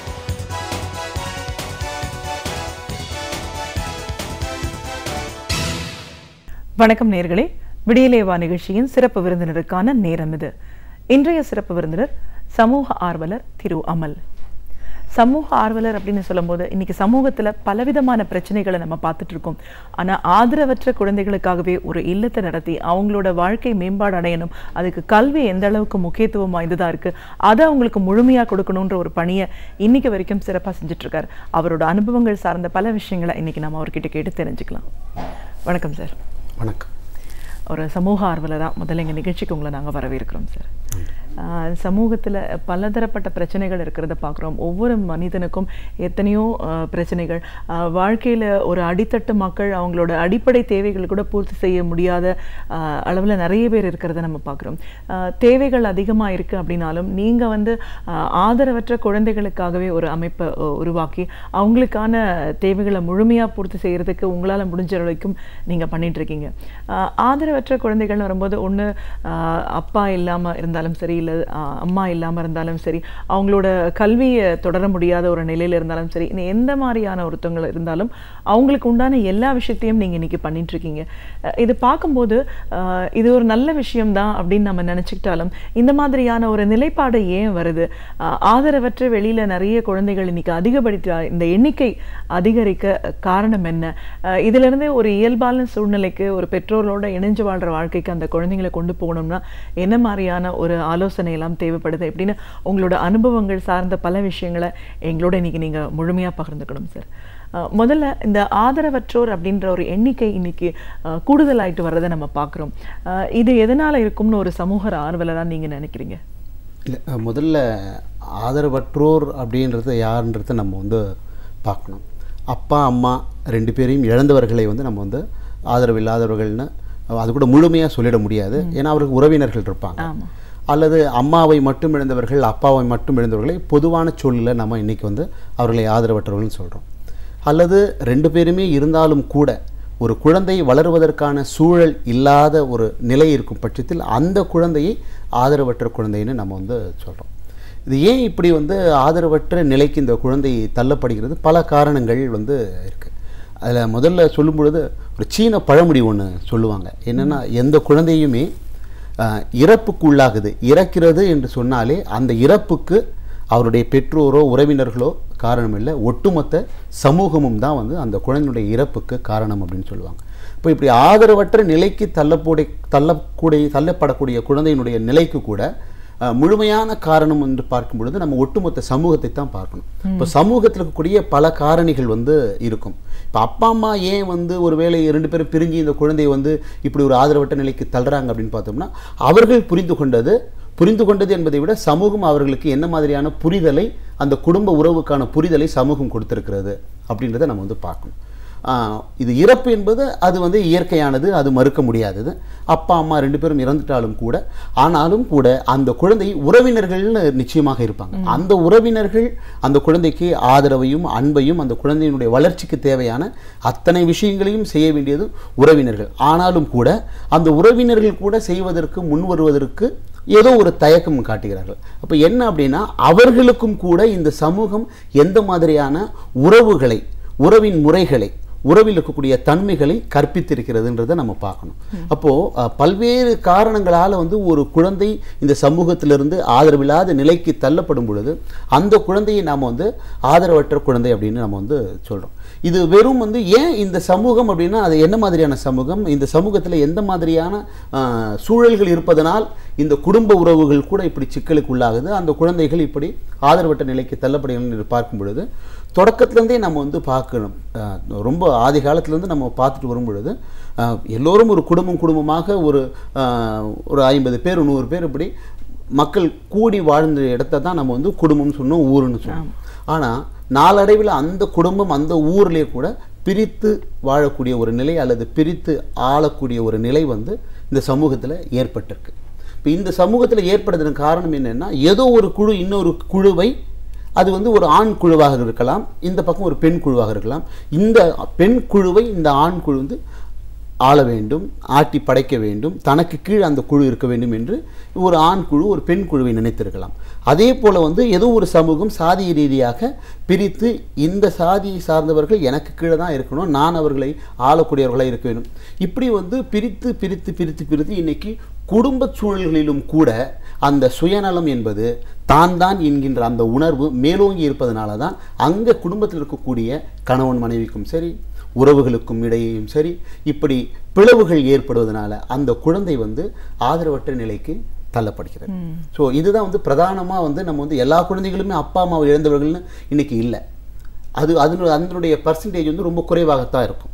வணக்கம் நேர்களே விடியலேவா நிகழ்ச்சியின் சிறப்பு விருந்தினருக்கான நேரம் இது இன்றைய சிறப்பு விருந்தினர் சமூக ஆர்வலர் திரு அமல் சமூக ஆர்வலர் அப்படின்னு சொல்லும்போது இன்னைக்கு சமூகத்துல பலவிதமான பிரச்சனைகளை நம்ம பார்த்துட்டு இருக்கோம் ஆனா ஆதரவற்ற குழந்தைகளுக்காகவே ஒரு இல்லத்தை நடத்தி அவங்களோட வாழ்க்கை மேம்பாடு அடையணும் அதுக்கு கல்வி எந்த அளவுக்கு முக்கியத்துவம் வாய்ந்ததா இருக்கு அதை அவங்களுக்கு முழுமையா கொடுக்கணுன்ற ஒரு பணியை இன்னைக்கு வரைக்கும் சிறப்பா செஞ்சுட்டு இருக்காரு அவரோட அனுபவங்கள் சார்ந்த பல விஷயங்களை இன்னைக்கு நம்ம அவர்கிட்ட கேட்டு தெரிஞ்சுக்கலாம் வணக்கம் சார் வணக்கம் ஒரு சமூக ஆர்வலராக முதல்ல எங்கள் நிகழ்ச்சிக்கு உங்களை நாங்கள் வரவேற்கிறோம் சார் சமூகத்தில் பலதரப்பட்ட பிரச்சனைகள் இருக்கிறத பார்க்குறோம் ஒவ்வொரு மனிதனுக்கும் எத்தனையோ ஆஹ், பிரச்சனைகள் வாழ்க்கையில் ஒரு அடித்தட்டு மக்கள் அவங்களோட அடிப்படை தேவைகள் கூட பூர்த்தி செய்ய முடியாத அளவில் நிறைய பேர் இருக்கிறத நம்ம பார்க்குறோம் தேவைகள் அதிகமாக இருக்குது அப்படின்னாலும் நீங்கள் வந்து ஆஹ், ஆதரவற்ற குழந்தைகளுக்காகவே ஒரு அமைப்பை அஹ், உருவாக்கி அவங்களுக்கான தேவைகளை முழுமையாக பூர்த்தி செய்கிறதுக்கு உங்களால் முடிஞ்ச வரைக்கும் நீங்கள் பண்ணிட்டு இருக்கீங்க ஆஹ், ஆதரவற்ற குழந்தைகள்னு வரும்போது ஒன்று அப்பா இல்லாமல் இருந்தாலும் சரி இல்லை அம்மா இல்லாமல் இருந்தாலும் சரி அவங்களோட கல்வியை தொடர முடியாத ஒரு நிலையில் இருந்தாலும் சரி இந்த எந்த மாதிரியான ஒருத்தவங்க இருந்தாலும் அவங்களுக்கு உண்டான எல்லா விஷயத்தையும் நீங்கள் இன்னைக்கு பண்ணிட்டு இருக்கீங்க அஹ் இது பார்க்கும்போது ஆஹ் இது ஒரு நல்ல விஷயம்தான் அப்படின்னு நம்ம நினச்சிக்கிட்டாலும் இந்த மாதிரியான ஒரு நிலைப்பாடு ஏன் வருது ஆஹ் ஆதரவற்ற வெளியில் நிறைய குழந்தைகள் இன்னைக்கு அதிகப்படுத்த இந்த எண்ணிக்கை அதிகரிக்க காரணம் என்ன ஆஹ் இதிலிருந்து ஒரு இயல்பான சூழ்நிலைக்கு ஒரு பெற்றோர்களோட இணைஞ்சு வாழ்ற வாழ்க்கைக்கு அந்த குழந்தைங்களை கொண்டு போகணும்னா என்ன மாதிரியான ஒரு ஆலோசனை எல்லாம் தேவைப்படுது அப்படின்னு உங்களோட அனுபவங்கள் சார்ந்த பல விஷயங்களை எங்களோட இன்னைக்கு நீங்க முழுமையா பகிர்ந்துக்கணும் சார் அஹ் முதல்ல இந்த ஆதரவற்றோர் அப்படின்ற ஒரு எண்ணிக்கை இன்னைக்கு அஹ், கூடுதலாயிட்டு வர்றதை நம்ம பார்க்குறோம் இது எதனால இருக்கும்னு ஒரு சமூக ஆர்வலராக நீங்க நினைக்கிறீங்க இல்லை அஹ் முதல்ல ஆதரவற்றோர் அப்படின்றது யாருன்றதை நம்ம வந்து பார்க்கணும் அப்பா அம்மா ரெண்டு பேரையும் இழந்தவர்களை வந்து நம்ம வந்து ஆதரவு இல்லாதவர்கள்னு அஹ் அது கூட முழுமையாக சொல்லிட முடியாது ஏன்னா அவருக்கு உறவினர்கள் இருப்பாங்க ஆமா. அல்லது அம்மாவை மட்டும் இழந்தவர்கள் அப்பாவை மட்டும் இழந்தவர்களை பொதுவான சூழலில் நம்ம இன்னைக்கு வந்து அவர்களை ஆதரவற்றவர்கள்னு சொல்கிறோம் அல்லது ரெண்டு பேருமே இருந்தாலும் கூட ஒரு குழந்தை வளருவதற்கான சூழல் இல்லாத ஒரு நிலை இருக்கும் பட்சத்தில் அந்த குழந்தையை ஆதரவற்ற குழந்தைன்னு நம்ம வந்து சொல்கிறோம் இது ஏன் இப்படி வந்து ஆதரவற்ற நிலைக்கு இந்த குழந்தை தள்ளப்படுகிறது பல காரணங்கள் வந்து இருக்குது அதில் முதல்ல சொல்லும் பொழுது ஒரு சீன பழமொழி ஒன்று சொல்லுவாங்க என்னென்னா எந்த குழந்தையுமே ஆஹ், இறப்புக்கு உள்ளாகுது இறக்கிறது என்று சொன்னாலே அந்த இறப்புக்கு அவருடைய பெற்றோரோ உறவினர்களோ காரணம் இல்லை ஒட்டுமொத்த சமூகமும் தான் வந்து அந்த குழந்தையுடைய இறப்புக்கு காரணம் அப்படின்னு சொல்லுவாங்க இப்போ இப்படி ஆதரவற்ற நிலைக்கு தள்ளக்கூடிய தள்ளக்கூடிய தள்ளப்படக்கூடிய குழந்தையினுடைய நிலைக்கு கூட அஹ், முழுமையான காரணம் என்று பார்க்கும் பொழுது நம்ம ஒட்டுமொத்த சமூகத்தை தான் பார்க்கணும் இப்போ சமூகத்தில் இருக்கக்கூடிய பல காரணிகள் வந்து இருக்கும் இப்போ அப்பா அம்மா ஏன் வந்து ஒருவேளை ரெண்டு பேரும் பிரிஞ்சு இந்த குழந்தையை வந்து இப்படி ஒரு ஆதரவற்ற நிலைக்கு தள்ளுறாங்க அப்படின்னு பார்த்தோம்னா அவர்கள் புரிந்து கொண்டது புரிந்து கொண்டது என்பதை விட சமூகம் அவர்களுக்கு என்ன மாதிரியான புரிதலை அந்த குடும்ப உறவுக்கான புரிதலை சமூகம் கொடுத்திருக்கிறது அப்படின்றத நம்ம வந்து பார்க்கணும் ஆஹ் இது இறப்பு என்பது அது வந்து இயற்கையானது அது மறுக்க முடியாதது அப்பா அம்மா ரெண்டு பேரும் இறந்துட்டாலும் கூட ஆனாலும் கூட அந்த குழந்தை உறவினர்கள்னு நிச்சயமாக இருப்பாங்க அந்த உறவினர்கள் அந்த குழந்தைக்கு ஆதரவையும் அன்பையும் அந்த குழந்தையினுடைய வளர்ச்சிக்கு தேவையான அத்தனை விஷயங்களையும் செய்ய வேண்டியது உறவினர்கள் ஆனாலும் கூட அந்த உறவினர்கள் கூட செய்வதற்கு முன் வருவதற்கு ஏதோ ஒரு தயக்கம் காட்டுகிறார்கள் அப்போ என்ன அப்படின்னா அவர்களுக்கும் கூட இந்த சமூகம் எந்த மாதிரியான உறவுகளை உறவின் முறைகளை உறவில் இருக்கக்கூடிய தன்மைகளை கற்பித்திருக்கிறதுன்றதை நம்ம பார்க்கணும் அப்போ அஹ், பல்வேறு காரணங்களால வந்து ஒரு குழந்தை இந்த சமூகத்திலிருந்து ஆதரவில்லாத நிலைக்கு தள்ளப்படும் பொழுது அந்த குழந்தையை நாம் வந்து ஆதரவற்ற குழந்தை அப்படின்னு நம்ம வந்து சொல்றோம் இது வெறும் வந்து ஏன் இந்த சமூகம் அப்படின்னா அது என்ன மாதிரியான சமூகம் இந்த சமூகத்தில் எந்த மாதிரியான ஆஹ், சூழல்கள் இருப்பதனால் இந்த குடும்ப உறவுகள் கூட இப்படி சிக்கலுக்கு உள்ளாகுது அந்த குழந்தைகள் இப்படி ஆதரவற்ற நிலைக்கு தள்ளப்படுகிறது என்று பார்க்கும் பொழுது தொடக்கத்திலேருந்தே நம்ம வந்து பார்க்கணும் ஆஹ், ரொம்ப ஆதி காலத்துலேருந்து நம்ம பார்த்துட்டு வரும் பொழுது ஆஹ், எல்லோரும் ஒரு குடும்பம் குடும்பமாக ஒரு ஆஹ், ஒரு ஐம்பது பேர் நூறு பேர் இப்படி மக்கள் கூடி வாழ்ந்த இடத்த தான் நம்ம வந்து குடும்பம்னு சொன்னோம் ஊருன்னு சொன்னோம் ஆனால் நாளடைவில் அந்த குடும்பம் அந்த ஊர்லேயே கூட பிரித்து வாழக்கூடிய ஒரு நிலை அல்லது பிரித்து ஆளக்கூடிய ஒரு நிலை வந்து இந்த சமூகத்தில் ஏற்பட்டிருக்கு இப்போ இந்த சமூகத்தில் ஏற்படுறதுக்கு காரணம் என்னென்னா ஏதோ ஒரு குழு இன்னொரு குழுவை அது வந்து ஒரு ஆண் குழுவாக இருக்கலாம் இந்த பக்கம் ஒரு பெண் குழுவாக இருக்கலாம் இந்த பெண் குழுவை இந்த ஆண் குழு வந்து ஆள வேண்டும் ஆட்டி படைக்க வேண்டும் தனக்கு கீழ் அந்த குழு இருக்க வேண்டும் என்று ஒரு ஆண் குழு ஒரு பெண் குழுவை நினைத்திருக்கலாம் அதே போல வந்து ஏதோ ஒரு சமூகம் சாதிய ரீதியாக பிரித்து இந்த சாதியை சார்ந்தவர்கள் எனக்கு கீழே தான் இருக்கணும் நான் அவர்களை ஆளக்கூடியவர்களாக இருக்க வேண்டும் இப்படி வந்து பிரித்து பிரித்து பிரித்து பிரித்து இன்னைக்கு குடும்ப சூழல்களிலும் கூட அந்த சுயநலம் என்பது தான் தான் என்கின்ற அந்த உணர்வு மேலோங்கி இருப்பதனால தான் அங்கே குடும்பத்தில் இருக்கக்கூடிய கணவன் மனைவிக்கும் சரி உறவுகளுக்கும் இடையேயும் சரி இப்படி பிளவுகள் ஏற்படுவதனால அந்த குழந்தை வந்து ஆதரவற்ற நிலைக்கு தள்ளப்படுகிறது ஸோ இதுதான் வந்து பிரதானமாக வந்து நம்ம வந்து எல்லா குழந்தைகளுமே அப்பா அம்மாவை இழந்தவர்கள்னு இன்னைக்கு இல்லை அது அதனு அதனுடைய பர்சன்டேஜ் வந்து ரொம்ப குறைவாகத்தான் இருக்கும்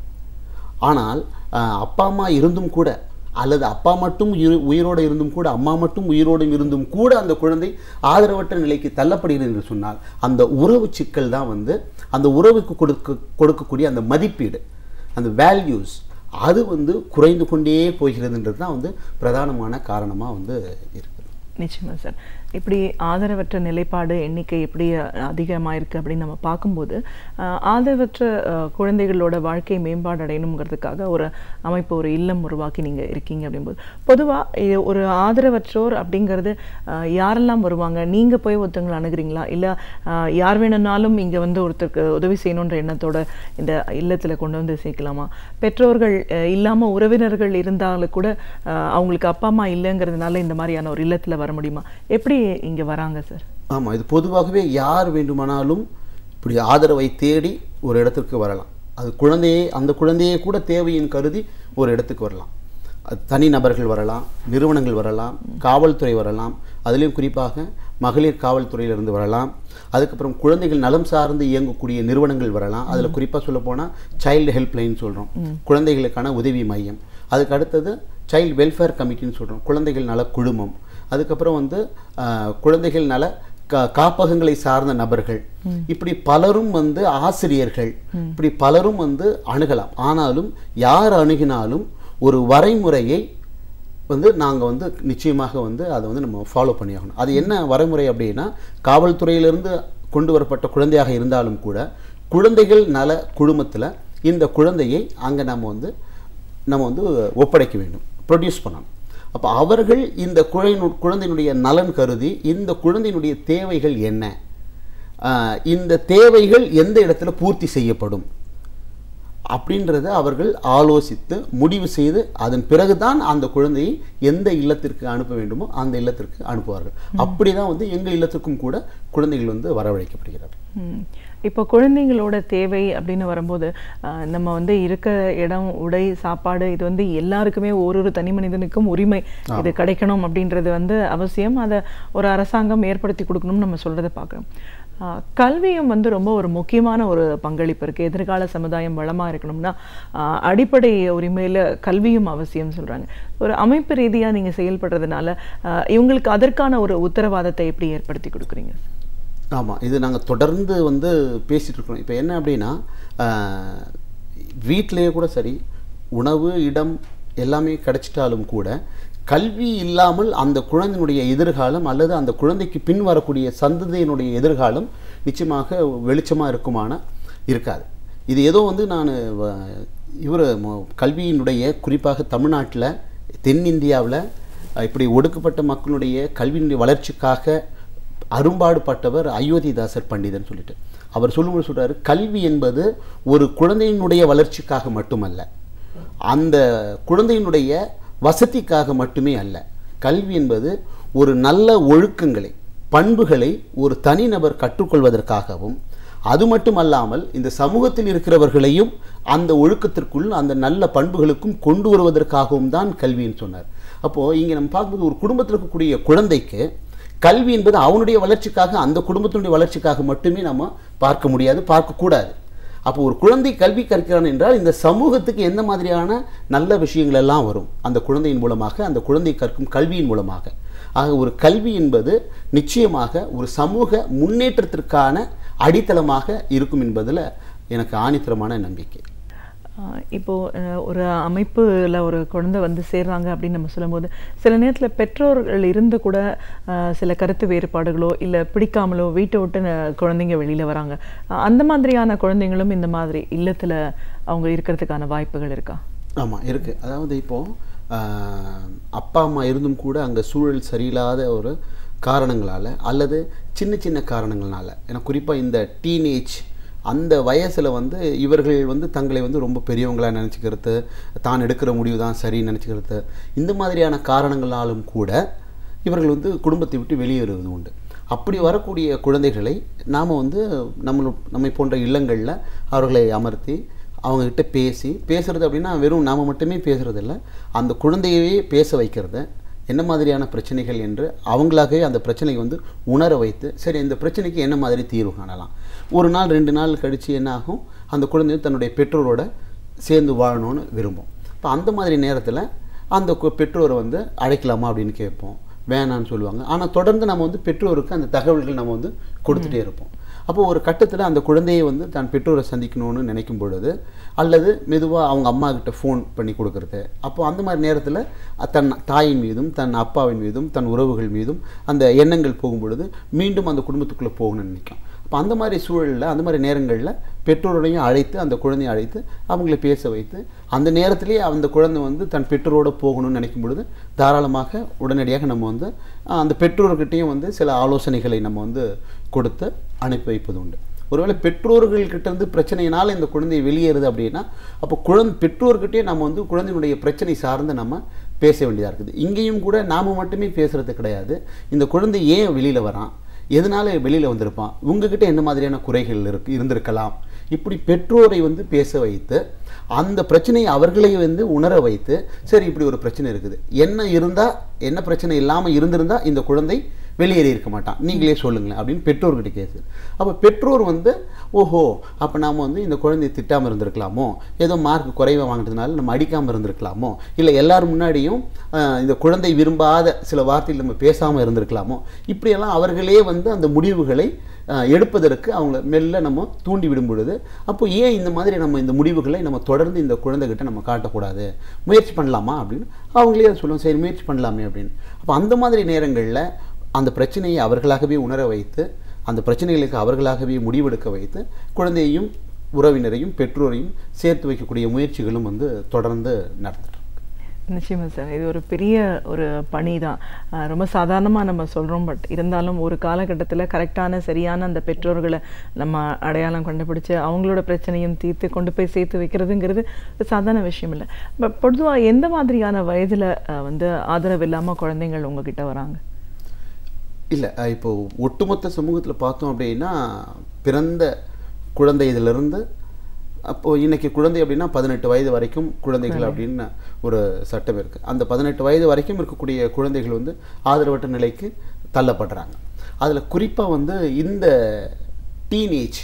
ஆனால் ஆஹ், அப்பா அம்மா இருந்தும் கூட அல்லது அப்பா மட்டும் உயிர் உயிரோடு இருந்தும் கூட அம்மா மட்டும் உயிரோடு இருந்தும் கூட அந்த குழந்தை ஆதரவற்ற நிலைக்கு தள்ளப்படுகிறது என்று சொன்னால் அந்த உறவு சிக்கல் தான் வந்து அந்த உறவுக்கு கொடுக்க கொடுக்கக்கூடிய அந்த மதிப்பீடு அந்த வேல்யூஸ் அது வந்து குறைந்து கொண்டே போகிறதுன்றது தான் வந்து பிரதானமான காரணமாக வந்து இருக்குது நிச்சயமா சார் இப்படி ஆதரவற்ற நிலைப்பாடு எண்ணிக்கை எப்படி அதிகமாக இருக்குது அப்படின்னு நம்ம பார்க்கும்போது அஹ், ஆதரவற்ற அஹ், குழந்தைகளோட வாழ்க்கை மேம்பாடு அடையணுங்கிறதுக்காக ஒரு அமைப்பு ஒரு இல்லம் உருவாக்கி நீங்கள் இருக்கீங்க அப்படிங்கும்போது பொதுவாக ஒரு ஆதரவற்றோர் அப்படிங்கிறது அஹ், யாரெல்லாம் வருவாங்க நீங்கள் போய் ஒருத்தவங்களை அணுகுறீங்களா இல்லை யார் வேணும்னாலும் இங்கே வந்து ஒருத்தருக்கு உதவி செய்யணுன்ற எண்ணத்தோட இந்த இல்லத்தில் கொண்டு வந்து சேர்க்கலாமா பெற்றோர்கள் இல்லாமல் உறவினர்கள் இருந்தாலும் கூட அஹ், அவங்களுக்கு அப்பா அம்மா இல்லைங்கிறதுனால இந்த மாதிரியான ஒரு இல்லத்தில் வர முடியுமா எப்படி இங்கே வராங்க சார் ஆமாம் இது பொதுவாகவே யார் வேண்டுமானாலும் இப்படி ஆதரவை தேடி ஒரு இடத்திற்கு வரலாம் அது குழந்தையே அந்த குழந்தையே கூட தேவையின் கருதி ஒரு இடத்துக்கு வரலாம் அது தனி நபர்கள் வரலாம் நிறுவனங்கள் வரலாம் காவல்துறை வரலாம் அதுலேயும் குறிப்பாக மகளிர் காவல்துறையிலிருந்து வரலாம் அதுக்கப்புறம் குழந்தைகள் நலம் சார்ந்து இயங்கக்கூடிய நிறுவனங்கள் வரலாம் அதில் குறிப்பாக சொல்ல போனால் சைல்டு ஹெல்ப்லைன் சொல்கிறோம் குழந்தைகளுக்கான உதவி மையம் அதுக்கு அடுத்தது சைல்டு வெல்ஃபேர் கமிட்டின்னு சொல்கிறோம் குழந்தைகள் நல குழுமம் அதுக்கப்புறம் வந்து ஆஹ், குழந்தைகள் நல கா- காப்பகங்களை சார்ந்த நபர்கள் இப்படி பலரும் வந்து ஆசிரியர்கள் இப்படி பலரும் வந்து அணுகலாம் ஆனாலும் யார் அணுகினாலும் ஒரு வரைமுறையை வந்து நாங்கள் வந்து நிச்சயமாக வந்து அதை வந்து நம்ம ஃபாலோ பண்ணியாகணும் அது என்ன வரைமுறை அப்படின்னா காவல்துறையிலிருந்து கொண்டு வரப்பட்ட குழந்தையாக இருந்தாலும் கூட குழந்தைகள் நல குழுமத்தில் இந்த குழந்தையை அங்கே நம்ம வந்து நம்ம வந்து ஒப்படைக்க வேண்டும் ப்ரொடியூஸ் பண்ணணும் அப்போ அவர்கள் இந்த குழந்தை குழந்தையினுடைய நலன் கருதி இந்த குழந்தையினுடைய தேவைகள் என்ன ஆஹ் இந்த தேவைகள் எந்த இடத்துல பூர்த்தி செய்யப்படும் அப்படின்றத அவர்கள் ஆலோசித்து முடிவு செய்து அதன் பிறகுதான் அந்த குழந்தையை எந்த இல்லத்திற்கு அனுப்ப வேண்டுமோ அந்த இல்லத்திற்கு அனுப்புவார்கள் அப்படிதான் வந்து எங்கள் இல்லத்துக்கும் கூட குழந்தைகள் வந்து வரவழைக்கப்படுகிறார்கள் ம். இப்போ குழந்தைங்களோட தேவை அப்படின்னு வரும்போது ஆஹ், நம்ம வந்து இருக்க இடம் உடை சாப்பாடு இது வந்து எல்லாருக்குமே ஒரு ஒரு தனி மனிதனுக்கும் உரிமை இது கிடைக்கணும் அப்படின்றது வந்து அவசியம் அதை ஒரு அரசாங்கம் ஏற்படுத்தி கொடுக்கணும்னு நம்ம சொல்றதை பார்க்குறோம் ஆஹ், கல்வியும் வந்து ரொம்ப ஒரு முக்கியமான ஒரு பங்களிப்பு இருக்கு எதிர்கால சமுதாயம் வளமா இருக்கணும்னா ஆஹ், அடிப்படை உரிமையில கல்வியும் அவசியம் சொல்றாங்க ஒரு அமைப்பு ரீதியா நீங்க செயல்படுறதுனால ஆஹ், இவங்களுக்கு அதற்கான ஒரு உத்தரவாதத்தை எப்படி ஏற்படுத்தி கொடுக்குறீங்க ஆமாம் இது நாங்கள் தொடர்ந்து வந்து பேசிகிட்டு இருக்கிறோம் இப்போ என்ன அப்படின்னா ஆஹ், வீட்டிலேயே கூட சரி உணவு இடம் எல்லாமே கிடைச்சிட்டாலும் கூட கல்வி இல்லாமல் அந்த குழந்தையினுடைய எதிர்காலம் அல்லது அந்த குழந்தைக்கு பின் வரக்கூடிய சந்ததியினுடைய எதிர்காலம் நிச்சயமாக வெளிச்சமாக இருக்குமானா இருக்காது இது ஏதோ வந்து நான் இவர் கல்வியினுடைய குறிப்பாக தமிழ்நாட்டில் தென்னிந்தியாவில் இப்படி ஒடுக்கப்பட்ட மக்களுடைய கல்வியினுடைய வளர்ச்சிக்காக அரும்பாடுபட்டவர் அயோத்திதாசர் பண்டிதன் சொல்லிட்டு அவர் சொல்லும்போது சொல்றாரு கல்வி என்பது ஒரு குழந்தையினுடைய வளர்ச்சிக்காக மட்டுமல்ல அந்த குழந்தையினுடைய வசதிக்காக மட்டுமே அல்ல கல்வி என்பது ஒரு நல்ல ஒழுக்கங்களை பண்புகளை ஒரு தனிநபர் கற்றுக்கொள்வதற்காகவும் அது மட்டும் அல்லாமல் இந்த சமூகத்தில் இருக்கிறவர்களையும் அந்த ஒழுக்கத்திற்குள் அந்த நல்ல பண்புகளுக்கும் கொண்டு வருவதற்காகவும் தான் கல்வின்னு சொன்னார் அப்போது இங்கே நம்ம பார்க்கும்போது ஒரு குடும்பத்தில் இருக்கக்கூடிய குழந்தைக்கு கல்வி என்பது அவனுடைய வளர்ச்சிக்காக அந்த குடும்பத்தினுடைய வளர்ச்சிக்காக மட்டுமே நம்ம பார்க்க முடியாது பார்க்கக்கூடாது அப்போ ஒரு குழந்தை கல்வி கற்கிறான் என்றால் இந்த சமூகத்துக்கு எந்த மாதிரியான நல்ல விஷயங்கள் எல்லாம் வரும் அந்த குழந்தையின் மூலமாக அந்த குழந்தை கற்கும் கல்வியின் மூலமாக ஆக ஒரு கல்வி என்பது நிச்சயமாக ஒரு சமூக முன்னேற்றத்திற்கான அடித்தளமாக இருக்கும் என்பதில் எனக்கு ஆணித்தரமான நம்பிக்கை ஆஹ் இப்போ அஹ், ஒரு அமைப்புல ஒரு குழந்தை வந்து சேர்றாங்க அப்படின்னு நம்ம சொல்லும்போது சில நேரத்தில் பெற்றோர்கள் இருந்து கூட ஆஹ், சில கருத்து வேறுபாடுகளோ இல்லை பிடிக்காமலோ வீட்டை விட்டு ந- குழந்தைங்க வெளியில வராங்க ஆஹ், அந்த மாதிரியான குழந்தைங்களும் இந்த மாதிரி இல்லத்துல அவங்க இருக்கிறதுக்கான வாய்ப்புகள் இருக்கா ஆமாம் இருக்குது அதாவது இப்போது அப்பா அம்மா இருந்தும் கூட அங்கே சூழல் சரியில்லாத ஒரு காரணங்களால் அல்லது சின்ன சின்ன காரணங்களால ஏன்னா குறிப்பாக இந்த டீனேஜ் அந்த வயசில் வந்து இவர்கள் வந்து தங்களை வந்து ரொம்ப பெரியவங்களாக நினச்சிக்கிறது தான் எடுக்கிற முடிவு தான் சரின்னு நினச்சிக்கிறது இந்த மாதிரியான காரணங்களாலும் கூட இவர்கள் வந்து குடும்பத்தை விட்டு வெளியேறுவது உண்டு அப்படி வரக்கூடிய குழந்தைகளை நாம் வந்து நம்ம நம்மை போன்ற இல்லங்களில் அவர்களை அமர்த்தி அவங்கக்கிட்ட பேசி பேசுறது அப்படின்னா வெறும் நாம் மட்டுமே பேசுறது இல்ல அந்த குழந்தையவே பேச வைக்கிறது என்ன மாதிரியான பிரச்சனைகள் என்று அவங்களாகவே அந்த பிரச்சனையை வந்து உணர வைத்து சரி இந்த பிரச்சனைக்கு என்ன மாதிரி தீர்வு காணலாம் ஒரு நாள் ரெண்டு நாள் கழித்து என்ன ஆகும் அந்த குழந்தை தன்னுடைய பெற்றோரோட சேர்ந்து வாழணும்னு விரும்பும் இப்போ அந்த மாதிரி நேரத்தில் அந்த கு- பெற்றோரை வந்து அழைக்கலாமா அப்படின்னு கேட்போம் வேணான்னு சொல்லுவாங்க ஆனால் தொடர்ந்து நம்ம வந்து பெற்றோருக்கு அந்த தகவல்கள் நம்ம வந்து கொடுத்துட்டே இருப்போம் அப்போ ஒரு கட்டத்தில் அந்த குழந்தையை வந்து தன் பெற்றோரை சந்திக்கணும்னு நினைக்கும் பொழுது அல்லது மெதுவாக அவங்க அம்மா கிட்ட ஃபோன் பண்ணி கொடுக்கறது அப்போ அந்த மாதிரி நேரத்தில் தன் தாயின் மீதும் தன் அப்பாவின் மீதும் தன் உறவுகள் மீதும் அந்த எண்ணங்கள் போகும் பொழுது மீண்டும் அந்த குடும்பத்துக்குள்ளே போகணும்னு நினைக்கும் அப்போ அந்த மாதிரி சூழலில் அந்த மாதிரி நேரங்களில் பெற்றோரையும் அழைத்து அந்த குழந்தையை அழைத்து அவங்கள பேச வைத்து அந்த நேரத்திலேயே அந்த குழந்தை வந்து தன் பெற்றோரோட போகணும்னு நினைக்கும் பொழுது தாராளமாக உடனடியாக நம்ம வந்து ஆஹ், அந்த பெற்றோர்கிட்டையும் வந்து சில ஆலோசனைகளை நம்ம வந்து கொடுத்து அனுப்பி வைப்பது உண்டு ஒருவேளை பெற்றோர்கள்கிட்ட இருந்து பிரச்சனையினால் இந்த குழந்தை வெளியேறுது அப்படின்னா அப்போ குழந்தை பெற்றோர்கிட்டயே நம்ம வந்து குழந்தையினுடைய பிரச்சனை சார்ந்து நம்ம பேச வேண்டியதாக இருக்குது இங்கேயும் கூட நாம் மட்டுமே பேசுறது கிடையாது இந்த குழந்தை ஏன் வெளியில் வரான் எதனால வெளியில் வந்திருப்பான் உங்ககிட்ட என்ன மாதிரியான குறைகள் இருக்கு இருந்திருக்கலாம் இப்படி பெற்றோரை வந்து பேச வைத்து அந்த பிரச்சனையை அவர்களை வந்து உணர வைத்து சரி இப்படி ஒரு பிரச்சனை இருக்குது என்ன இருந்தால் என்ன பிரச்சனை இல்லாமல் இருந்திருந்தா இந்த குழந்தை வெளியேறி இருக்க மாட்டான் நீங்களே சொல்லுங்களேன் அப்படின்னு பெற்றோர்கிட்ட கேசு அப்போ பெற்றோர் வந்து ஓஹோ அப்போ நாம் வந்து இந்த குழந்தையை திட்டாமல் இருந்திருக்கலாமோ ஏதோ மார்க் குறைவாக வாங்கினதுனால நம்ம அடிக்காமல் இருந்திருக்கலாமோ இல்லை எல்லாரும் முன்னாடியும் ஆஹ், இந்த குழந்தை விரும்பாத சில வார்த்தைகள் நம்ம பேசாமல் இருந்திருக்கலாமோ இப்படியெல்லாம் அவர்களே வந்து அந்த முடிவுகளை ஆஹ், எடுப்பதற்கு அவங்கள மெல்ல நம்ம தூண்டி விடும் பொழுது அப்போ ஏன் இந்த மாதிரி நம்ம இந்த முடிவுகளை நம்ம தொடர்ந்து இந்த குழந்தைகிட்ட நம்ம காட்டக்கூடாது முயற்சி பண்ணலாமா அப்படின்னு அவங்களே அதை சொல்லுவோம் சரி முயற்சி பண்ணலாமே அப்படின்னு அப்போ அந்த மாதிரி நேரங்களில் அந்த பிரச்சனையை அவர்களாகவே உணர வைத்து அந்த பிரச்சனைகளுக்கு அவர்களாகவே முடிவெடுக்க வைத்து குழந்தையையும் உறவினரையும் பெற்றோரையும் சேர்த்து வைக்கக்கூடிய முயற்சிகளும் வந்து தொடர்ந்து நடத்துகிறோம் நிச்சயமா சார் இது ஒரு பெரிய ஒரு பணி தான் அஹ் ரொம்ப சாதாரணமாக நம்ம சொல்கிறோம் பட் இருந்தாலும் ஒரு காலகட்டத்தில் கரெக்டான சரியான அந்த பெற்றோர்களை நம்ம அடையாளம் கண்டுபிடிச்சு அவங்களோட பிரச்சனையும் தீர்த்து கொண்டு போய் சேர்த்து வைக்கிறதுங்கிறது ஒரு சாதாரண விஷயம் இல்லை பட் பொதுவாக எந்த மாதிரியான வயதில் வந்து ஆதரவு இல்லாமல் குழந்தைங்கள் உங்ககிட்ட வராங்க இல்லை இப்போ ஒட்டுமொத்த சமூகத்தில் பார்த்தோம் அப்படின்னா பிறந்த குழந்தை இதிலிருந்து அப்போ இன்னைக்கு குழந்தை அப்படின்னா பதினெட்டு வயது வரைக்கும் குழந்தைகள் அப்படின்னு ஒரு சட்டம் இருக்குது அந்த பதினெட்டு வயது வரைக்கும் இருக்கக்கூடிய குழந்தைகள் வந்து ஆதரவற்ற நிலைக்கு தள்ளப்படுறாங்க அதில் குறிப்பாக வந்து இந்த டீனேஜ்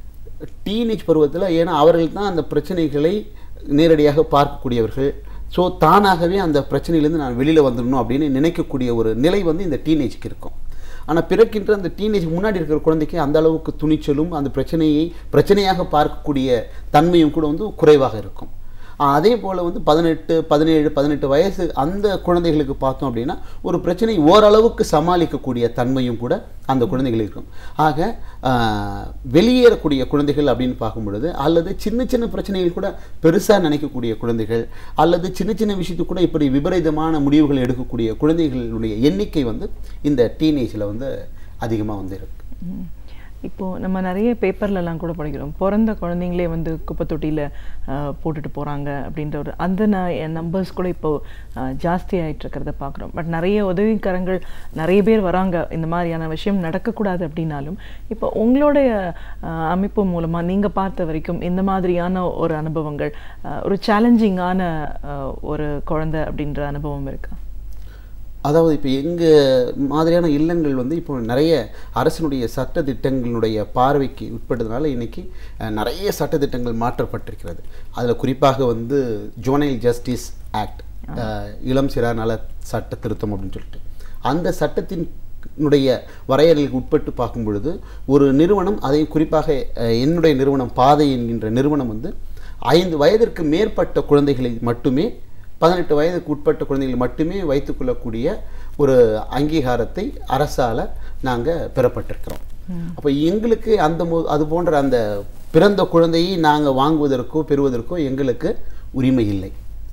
டீனேஜ் பருவத்தில் ஏன்னா அவர்கள் தான் அந்த பிரச்சனைகளை நேரடியாக பார்க்கக்கூடியவர்கள் ஸோ தானாகவே அந்த பிரச்சனையிலேருந்து நான் வெளியில் வந்துடணும் அப்படின்னு நினைக்கக்கூடிய ஒரு நிலை வந்து இந்த டீனேஜ்க்கு இருக்கும் ஆனால் பிறக்கின்ற அந்த டீனேஜ் முன்னாடி இருக்கிற குழந்தைக்கு அந்த அளவுக்கு துணிச்சலும் அந்த பிரச்சனையை பிரச்சனையாக பார்க்கக்கூடிய தன்மையும் கூட வந்து குறைவாக இருக்கும் ஆஹ் அதே போல் வந்து பதினெட்டு பதினேழு பதினெட்டு வயசு அந்த குழந்தைகளுக்கு பார்த்தோம் அப்படின்னா ஒரு பிரச்சனை ஓரளவுக்கு சமாளிக்கக்கூடிய தன்மையும் கூட அந்த குழந்தைகளுக்கு இருக்கும் ஆக ஆஹ் வெளியேறக்கூடிய குழந்தைகள் அப்படின்னு பார்க்கும் பொழுது அல்லது சின்ன சின்ன பிரச்சனைகள் கூட பெருசாக நினைக்கக்கூடிய குழந்தைகள் அல்லது சின்ன சின்ன விஷயத்துக்கு கூட இப்படி விபரீதமான முடிவுகள் எடுக்கக்கூடிய குழந்தைகளுடைய எண்ணிக்கை வந்து இந்த டீனேஜில் வந்து அதிகமாக வந்து இருக்கு ம். இப்போ நம்ம நிறைய பேப்பர்லலாம் கூட படிக்கிறோம் பிறந்த குழந்தைங்களே வந்து குப்பை தொட்டியில் போட்டுட்டு போகிறாங்க அப்படின்ற ஒரு அந்த நம்பர்ஸ் கூட இப்போ அஹ், ஜாஸ்தி ஆயிட்டு இருக்கிறத பார்க்குறோம் பட் நிறைய உதவிக்கரங்கள் நிறைய பேர் வராங்க இந்த மாதிரியான விஷயம் நடக்கக்கூடாது அப்படின்னாலும் இப்போ உங்களுடைய அஹ், அமைப்பு மூலமாக நீங்கள் பார்த்த வரைக்கும் இந்த மாதிரியான ஒரு அனுபவங்கள் அஹ், ஒரு சேலஞ்சிங்கான ஒரு குழந்தை அப்படின்ற அனுபவம் இருக்கா அதாவது இப்போ எங்கள் மாதிரியான இல்லங்கள் வந்து இப்போ நிறைய அரசினுடைய சட்ட திட்டங்களுடைய பார்வைக்கு உட்பட்டதுனால இன்னைக்கு அஹ், நிறைய சட்ட திட்டங்கள் மாற்றப்பட்டிருக்கிறது அதில் குறிப்பாக வந்து ஜுவனைல் ஜஸ்டிஸ் ஆக்ட் இளம் சிறார் நல சட்ட திருத்தம் அப்படின்னு சொல்லிட்டு அந்த சட்டத்தின் னுடைய வரையறைகளுக்கு உட்பட்டு பார்க்கும் பொழுது ஒரு நிறுவனம் அதையும் குறிப்பாக அஹ், என்னுடைய நிறுவனம் பாதை என்கின்ற நிறுவனம் வந்து ஐந்து வயதிற்கு மேற்பட்ட குழந்தைகளை மட்டுமே பதினெட்டு வயதுக்கு உட்பட்ட குழந்தைகள் மட்டுமே வைத்துக்கொள்ளக்கூடிய ஒரு அங்கீகாரத்தை அரசால் நாங்கள் பெறப்பட்டிருக்கிறோம் அப்போ எங்களுக்கு அந்த மு அது போன்ற அந்த பிறந்த குழந்தையை நாங்கள் வாங்குவதற்கோ பெறுவதற்கோ எங்களுக்கு உரிமை இல்லை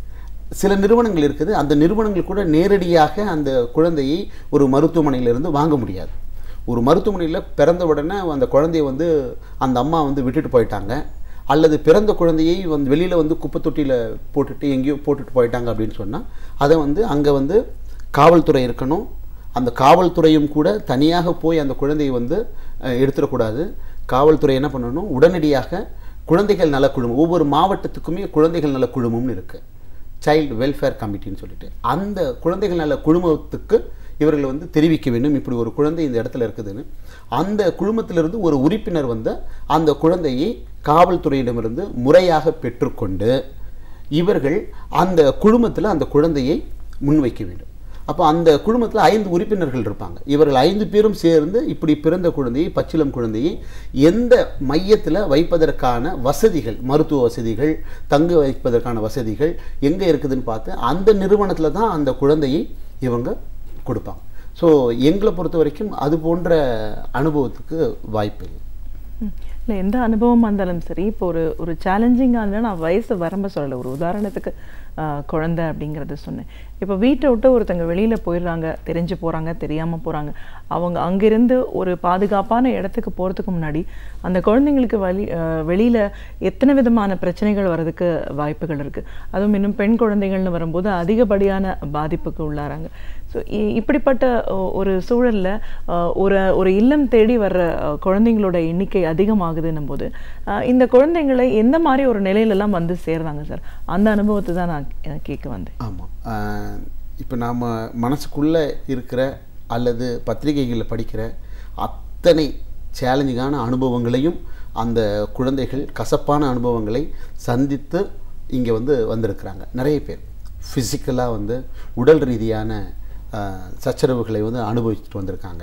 சில நிறுவனங்கள் இருக்குது அந்த நிறுவனங்கள் கூட நேரடியாக அந்த குழந்தையை ஒரு மருத்துவமனையிலிருந்து வாங்க முடியாது ஒரு மருத்துவமனையில் பிறந்த உடனே அந்த குழந்தைய வந்து அந்த அம்மா வந்து விட்டுட்டு போயிட்டாங்க அல்லது பிறந்த குழந்தையை வந்து வெளியில் வந்து குப்பை தொட்டியில் போட்டுட்டு எங்கேயோ போட்டுட்டு போயிட்டாங்க அப்படின்னு சொன்னால் அதை வந்து அங்கே வந்து காவல்துறை இருக்கணும் அந்த காவல்துறையும் கூட தனியாக போய் அந்த குழந்தையை வந்து அஹ், எடுத்துடக்கூடாது காவல்துறை என்ன பண்ணணும் உடனடியாக குழந்தைகள் நல குழுமம் ஒவ்வொரு மாவட்டத்துக்குமே குழந்தைகள் நல குழுமம்னு இருக்குது சைல்டு வெல்ஃபேர் கமிட்டின்னு சொல்லிட்டு அந்த குழந்தைகள் நல குழுமத்துக்கு இவர்கள் வந்து தெரிவிக்க வேண்டும் இப்படி ஒரு குழந்தை இந்த இடத்துல இருக்குதுன்னு அந்த குழுமத்திலிருந்து ஒரு உறுப்பினர் வந்து அந்த குழந்தையை காவல்துறையிடமிருந்து முறையாக பெற்றுக்கொண்டு இவர்கள் அந்த குழுமத்தில் அந்த குழந்தையை முன்வைக்க வேண்டும் அப்போ அந்த குழுமத்தில் ஐந்து உறுப்பினர்கள் இருப்பாங்க இவர்கள் ஐந்து பேரும் சேர்ந்து இப்படி பிறந்த குழந்தையை பச்சிளம் குழந்தையை எந்த மையத்தில் வைப்பதற்கான வசதிகள் மருத்துவ வசதிகள் தங்க வைப்பதற்கான வசதிகள் எங்கே இருக்குதுன்னு பார்த்து அந்த நிறுவனத்தில் தான் அந்த குழந்தையை இவங்க கொடுப்பாங்க ஸோ எங்களை பொறுத்த வரைக்கும் அது போன்ற அனுபவத்துக்கு வாய்ப்பு இல்லை இல்லை எந்த அனுபவமாக இருந்தாலும் சரி இப்போ ஒரு ஒரு சேலஞ்சிங்காக இருந்தால் நான் வயசு வரம்ப சொல்லலை ஒரு உதாரணத்துக்கு ஆஹ், குழந்தை அப்படிங்கிறத சொன்னேன் இப்போ வீட்டை விட்டு ஒருத்தங்க வெளியில் போயிடுறாங்க தெரிஞ்சு போகிறாங்க தெரியாமல் போகிறாங்க அவங்க அங்கிருந்து ஒரு பாதுகாப்பான இடத்துக்கு போகிறதுக்கு முன்னாடி அந்த குழந்தைங்களுக்கு வழி வெளியில் எத்தனை விதமான பிரச்சனைகள் வர்றதுக்கு வாய்ப்புகள் இருக்குது அதுவும் இன்னும் பெண் குழந்தைகள்னு வரும்போது அதிகப்படியான பாதிப்புக்கு உள்ளாராங்க ஸோ இப்படிப்பட்ட ஒ- ஒரு சூழலில் ஒரு ஒரு இல்லம் தேடி வர்ற அஹ், குழந்தைங்களோட எண்ணிக்கை அதிகமாகுதுன்னும் போது அஹ், இந்த குழந்தைங்களை எந்த மாதிரி ஒரு நிலையிலலாம் வந்து சேர்றாங்க சார் அந்த அனுபவத்தை தான் நான் அஹ், கேட்க வந்தேன் ஆமாம் இப்போ நாம் மனசுக்குள்ளே இருக்கிற அல்லது பத்திரிகைகளில் படிக்கிற அத்தனை சேலஞ்சிங்கான அனுபவங்களையும் அந்த குழந்தைகள் கசப்பான அனுபவங்களை சந்தித்து இங்கே வந்து வந்திருக்கிறாங்க நிறைய பேர் ஃபிசிக்கலாக வந்து உடல் ரீதியான ஆஹ், சச்சரவுகளை வந்து அனுபவிச்சுட்டு வந்திருக்காங்க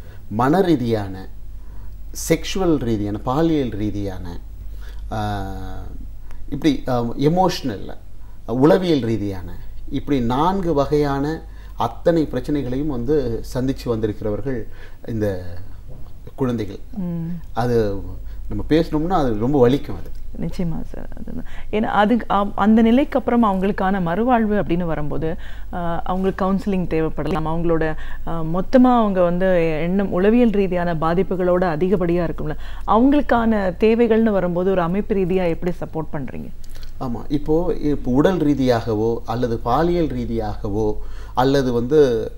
மன ரீதியான செக்ஷுவல் ரீதியான பாலியல் ரீதியான ஆஹ், இப்படி எமோஷ்னல் உளவியல் ரீதியான இப்படி நான்கு வகையான அத்தனை பிரச்சனைகளையும் வந்து சந்தித்து வந்திருக்கிறவர்கள் இந்த குழந்தைகள் அது நம்ம பேசணும்னா அது ரொம்ப வலிக்கும் அது நிச்சயமா சார் அதுதான் ஏன்னா அது அ- அந்த நிலைக்கு அப்புறம் அவங்களுக்கான மறுவாழ்வு அப்படின்னு வரும்போது ஆஹ், அவங்களுக்கு கவுன்சிலிங் தேவைப்படலாம் அவங்களோட ஆஹ், மொத்தமா அவங்க வந்து எண்ணம் உளவியல் ரீதியான பாதிப்புகளோட அதிகப்படியா இருக்கும்ல அவங்களுக்கான தேவைகள்னு வரும்போது ஒரு அமைப்பு ரீதியா எப்படி சப்போர்ட் பண்றீங்க ஆமாம் இப்போது இப்போ உடல் ரீதியாகவோ அல்லது பாலியல் ரீதியாகவோ அல்லது வந்து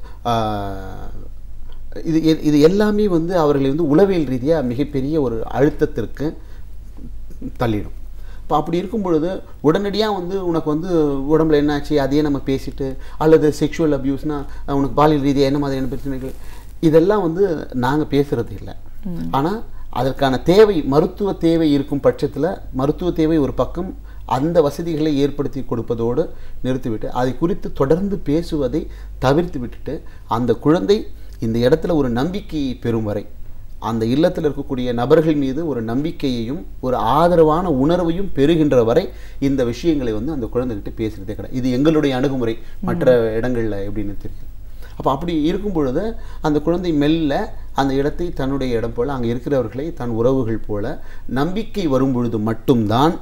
ஆஹ், இது எ- இது எல்லாமே வந்து அவர்களை வந்து உளவியல் ரீதியாக மிகப்பெரிய ஒரு அழுத்தத்திற்கு தள்ளிடும் இப்போ அப்படி இருக்கும் பொழுது உடனடியாக வந்து உனக்கு வந்து உடம்புல என்னாச்சு அதையே நம்ம பேசிட்டு அல்லது செக்ஷுவல் அப்யூஸ்னால் உனக்கு பாலியல் ரீதியாக என்ன மாதிரியான பிரச்சனைகள் இதெல்லாம் வந்து நாங்கள் பேசுறது இல்லை ஆனால் அதற்கான தேவை மருத்துவ தேவை இருக்கும் பட்சத்தில் மருத்துவ தேவை ஒரு பக்கம் அந்த வசதிகளை ஏற்படுத்தி கொடுப்பதோடு நிறுத்திவிட்டு அதை குறித்து தொடர்ந்து பேசுவதை தவிர்த்து விட்டுட்டு அந்த குழந்தை இந்த இடத்துல ஒரு நம்பிக்கையை பெறும் வரை அந்த இல்லத்தில் இருக்கக்கூடிய நபர்கள் மீது ஒரு நம்பிக்கையையும் ஒரு ஆதரவான உணர்வையும் பெறுகின்ற வரை இந்த விஷயங்களை வந்து அந்த குழந்தைகிட்ட பேசுகிறதே கிடையாது இது எங்களுடைய அணுகுமுறை மற்ற இடங்களில் எப்படின்னு தெரியும் அப்போ அப்படி இருக்கும் பொழுது அந்த குழந்தை மெல்ல அந்த இடத்தை தன்னுடைய இடம் போல அங்கே இருக்கிறவர்களை தன் உறவுகள் போல நம்பிக்கை வரும் பொழுது மட்டும்தான்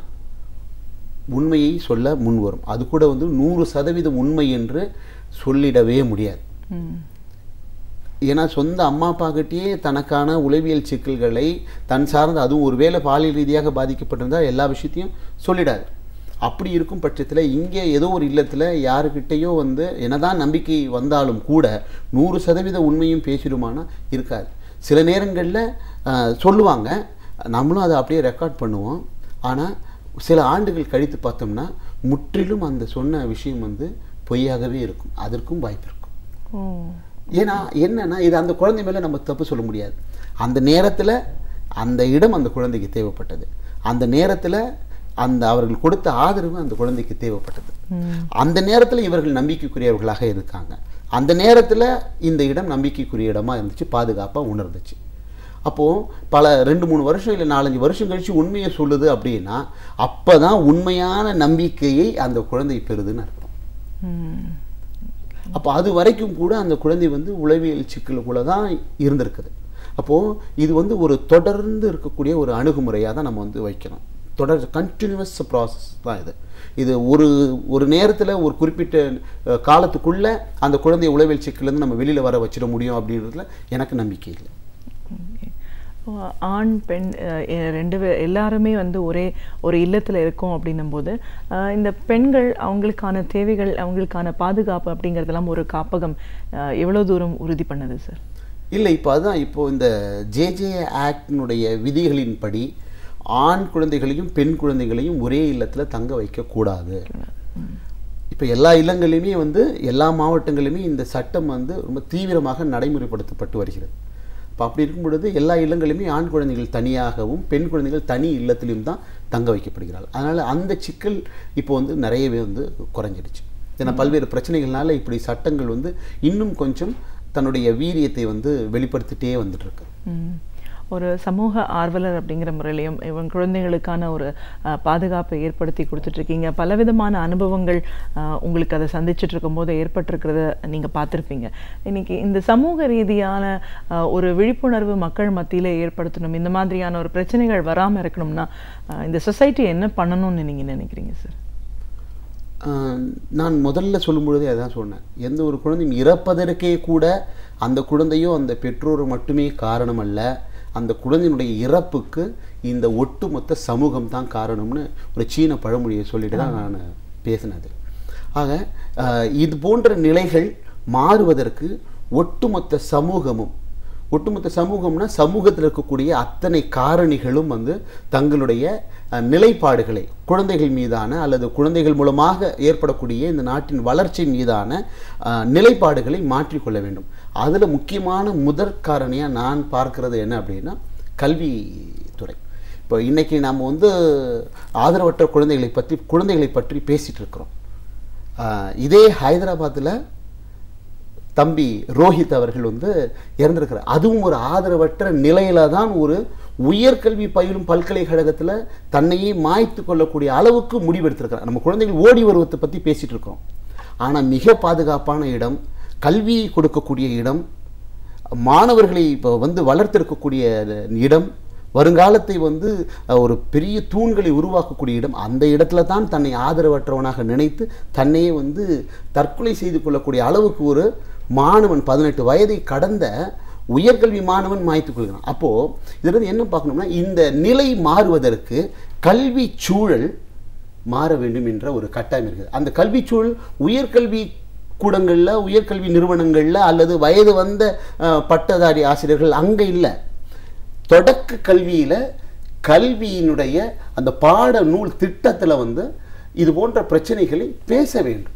உண்மையை சொல்ல முன்வரும் அது கூட வந்து நூறு சதவீதம் உண்மை என்று சொல்லிடவே முடியாது ஏன்னா சொந்த அம்மா அப்பா கிட்டேயே தனக்கான உளவியல் சிக்கல்களை தன் சார்ந்த அதுவும் ஒருவேளை பாலியல் ரீதியாக பாதிக்கப்பட்டிருந்தால் எல்லா விஷயத்தையும் சொல்லிடாது அப்படி இருக்கும் பட்சத்தில் இங்கே ஏதோ ஒரு இல்லத்தில் யாருக்கிட்டேயோ வந்து என்னதான் நம்பிக்கை வந்தாலும் கூட நூறு சதவீத உண்மையும் பேசிடுமானா இருக்காது சில நேரங்களில் சொல்லுவாங்க நம்மளும் அதை அப்படியே ரெக்கார்ட் பண்ணுவோம் ஆனால் சில ஆண்டுகள் கழித்து பார்த்தோம்னா முற்றிலும் அந்த சொன்ன விஷயம் வந்து பொய்யாகவே இருக்கும் அதற்கும் வாய்ப்பு இருக்கும் ஓ ஏன்னா என்னன்னா இது அந்த குழந்தை மேலே நம்ம தப்பு சொல்ல முடியாது அந்த நேரத்தில் அந்த இடம் அந்த குழந்தைக்கு தேவைப்பட்டது அந்த நேரத்தில் அந்த அவர்கள் கொடுத்த ஆதரவு அந்த குழந்தைக்கு தேவைப்பட்டது அந்த நேரத்தில் இவர்கள் நம்பிக்கைக்குரியவர்களாக இருக்காங்க அந்த நேரத்தில் இந்த இடம் நம்பிக்கைக்குரிய இடமா இருந்துச்சு பாதுகாப்பாக உணர்ந்துச்சு அப்போது பல ரெண்டு மூணு வருஷம் இல்லை நாலஞ்சு வருஷம் கழித்து உண்மையை சொல்லுது அப்படின்னா அப்போ தான் உண்மையான நம்பிக்கையை அந்த குழந்தை பெறுதுன்னு அர்த்தம் ம் அப்போ அது வரைக்கும் கூட அந்த குழந்தை வந்து உளவியல் சிக்கலுக்குள்ள தான் இருந்திருக்குது அப்போது இது வந்து ஒரு தொடர்ந்து இருக்கக்கூடிய ஒரு அணுகுமுறையாக தான் நம்ம வந்து வைக்கணும் தொடர் கண்டினியூஸ் ப்ராசஸ் தான் இது இது ஒரு ஒரு நேரத்தில் ஒரு குறிப்பிட்ட அஹ், காலத்துக்குள்ள அந்த குழந்தைய உளவியல் சிக்கல்லேருந்து நம்ம வெளியில் வர வச்சிட முடியும் அப்படின்றதுல எனக்கு நம்பிக்கை இல்லை Okay. ஓ, ஆண் பெண் அஹ், எ- ரெண்டு பேர் எல்லாருமே வந்து ஒரே ஒரு இல்லத்தில் இருக்கோம் அப்படின்னும் போது அஹ், இந்த பெண்கள் அவங்களுக்கான தேவைகள் அவங்களுக்கான பாதுகாப்பு அப்படிங்கிறதெல்லாம் ஒரு காப்பகம் அஹ், எவ்வளவு தூரம் உறுதி பண்ணுது சார் இல்லை இப்போ அதுதான் இப்போ இந்த ஜேஜே ஆக்டினுடைய விதிகளின்படி ஆண் குழந்தைகளையும் பெண் குழந்தைகளையும் ஒரே இல்லத்தில் தங்க வைக்கக்கூடாது இப்போ எல்லா இல்லங்களிலுமே வந்து எல்லா மாவட்டங்களிலுமே இந்த சட்டம் வந்து ரொம்ப தீவிரமாக நடைமுறைப்படுத்தப்பட்டு வருகிறது இப்போ அப்படி இருக்கும் பொழுது எல்லா இல்லங்களிலுமே ஆண் குழந்தைகள் தனியாகவும் பெண் குழந்தைகள் தனி இல்லத்திலும் தான் தங்க வைக்கப்படுகிறார்கள் அதனால் அந்த சிக்கல் இப்போ வந்து நிறையவே வந்து குறைஞ்சிடுச்சு ஏன்னா பல்வேறு பிரச்சனைகள்னால இப்படி சட்டங்கள் வந்து இன்னும் கொஞ்சம் தன்னுடைய வீரியத்தை வந்து வெளிப்படுத்திட்டே வந்துட்டு இருக்கு ம். ஒரு சமூக ஆர்வலர் அப்படிங்கிற முறையிலையும் இவங்க குழந்தைகளுக்கான ஒரு அஹ், பாதுகாப்பை ஏற்படுத்தி கொடுத்துட்ருக்கீங்க பலவிதமான அனுபவங்கள் அஹ், உங்களுக்கு அதை சந்திச்சுட்டு இருக்கும்போது ஏற்பட்டிருக்கிறத நீங்கள் பார்த்துருப்பீங்க இன்னைக்கு இந்த சமூக ரீதியான அஹ், ஒரு விழிப்புணர்வு மக்கள் மத்தியில் ஏற்படுத்தணும் இந்த மாதிரியான ஒரு பிரச்சனைகள் வராமல் இருக்கணும்னா அஹ், இந்த சொசைட்டி என்ன பண்ணணும்னு நீங்கள் நினைக்கிறீங்க சார் ஆஹ் நான் முதல்ல சொல்லும் பொழுதே அதான் சொன்னேன் எந்த ஒரு குழந்தையும் இறப்பதற்கே கூட அந்த குழந்தையோ அந்த பெற்றோர் மட்டுமே காரணம் அல்ல அந்த குழந்தையினுடைய இறப்புக்கு இந்த ஒட்டுமொத்த சமூகம் தான் காரணம்னு ஒரு சீன பழமொழியை சொல்லிட்டு தான் நான் பேசினது ஆக ஆஹ் இது போன்ற நிலைகள் மாறுவதற்கு ஒட்டுமொத்த சமூகமும் ஒட்டுமொத்த சமூகம்னா சமூகத்தில் இருக்கக்கூடிய அத்தனை காரணிகளும் வந்து தங்களுடைய அஹ், நிலைப்பாடுகளை குழந்தைகள் மீதான அல்லது குழந்தைகள் மூலமாக ஏற்படக்கூடிய இந்த நாட்டின் வளர்ச்சி மீதான அஹ், நிலைப்பாடுகளை மாற்றிக்கொள்ள வேண்டும் அதில் முக்கியமான முதற் காரணியாக நான் பார்க்கிறது என்ன அப்படின்னா கல்வித்துறை இப்போ இன்னைக்கு நாம் வந்து ஆதரவற்ற குழந்தைகளை பற்றி குழந்தைகளை பற்றி பேசிட்டு இருக்கிறோம் அஹ், இதே ஹைதராபாத்தில் தம்பி ரோஹித் அவர்கள் வந்து இறந்திருக்கிறார் அதுவும் ஒரு ஆதரவற்ற நிலையில தான் ஒரு உயர்கல்வி பயிலும் பல்கலைக்கழகத்துல தன்னையே மாய்த்து கொள்ளக்கூடிய அளவுக்கு முடிவெடுத்திருக்கிறார் நம்ம குழந்தைகள் ஓடி வருவதை பத்தி பேசிட்டு இருக்கோம் ஆனா மிக பாதுகாப்பான இடம் கல்வியை கொடுக்கக்கூடிய இடம் மாணவர்களை இப்போ வந்து வளர்த்தெடுக்கக்கூடிய இடம் வருங்காலத்தை வந்து அஹ், ஒரு பெரிய தூண்களை உருவாக்கக்கூடிய இடம் அந்த இடத்துல தான் தன்னை ஆதரவற்றவனாக நினைத்து தன்னையே வந்து தற்கொலை செய்து கொள்ளக்கூடிய அளவுக்கு ஒரு மாணவன் பதினெட்டு வயதை கடந்த உயர்கல்வி மாணவன் மாய்த்துக் கொள்கிறான் அப்போது இதில் என்ன பார்க்கணும்னா இந்த நிலை மாறுவதற்கு கல்வி சூழல் மாற வேண்டும் என்ற ஒரு கட்டாயம் இருக்குது அந்த கல்வி சூழல் உயர்கல்வி கூடங்களில் உயர்கல்வி நிறுவனங்களில் அல்லது வயது வந்த அஹ், பட்டதாரி ஆசிரியர்கள் அங்கே இல்லை தொடக்க கல்வியில் கல்வியினுடைய அந்த பாட நூல் திட்டத்தில் வந்து இது போன்ற பிரச்சனைகளை பேச வேண்டும்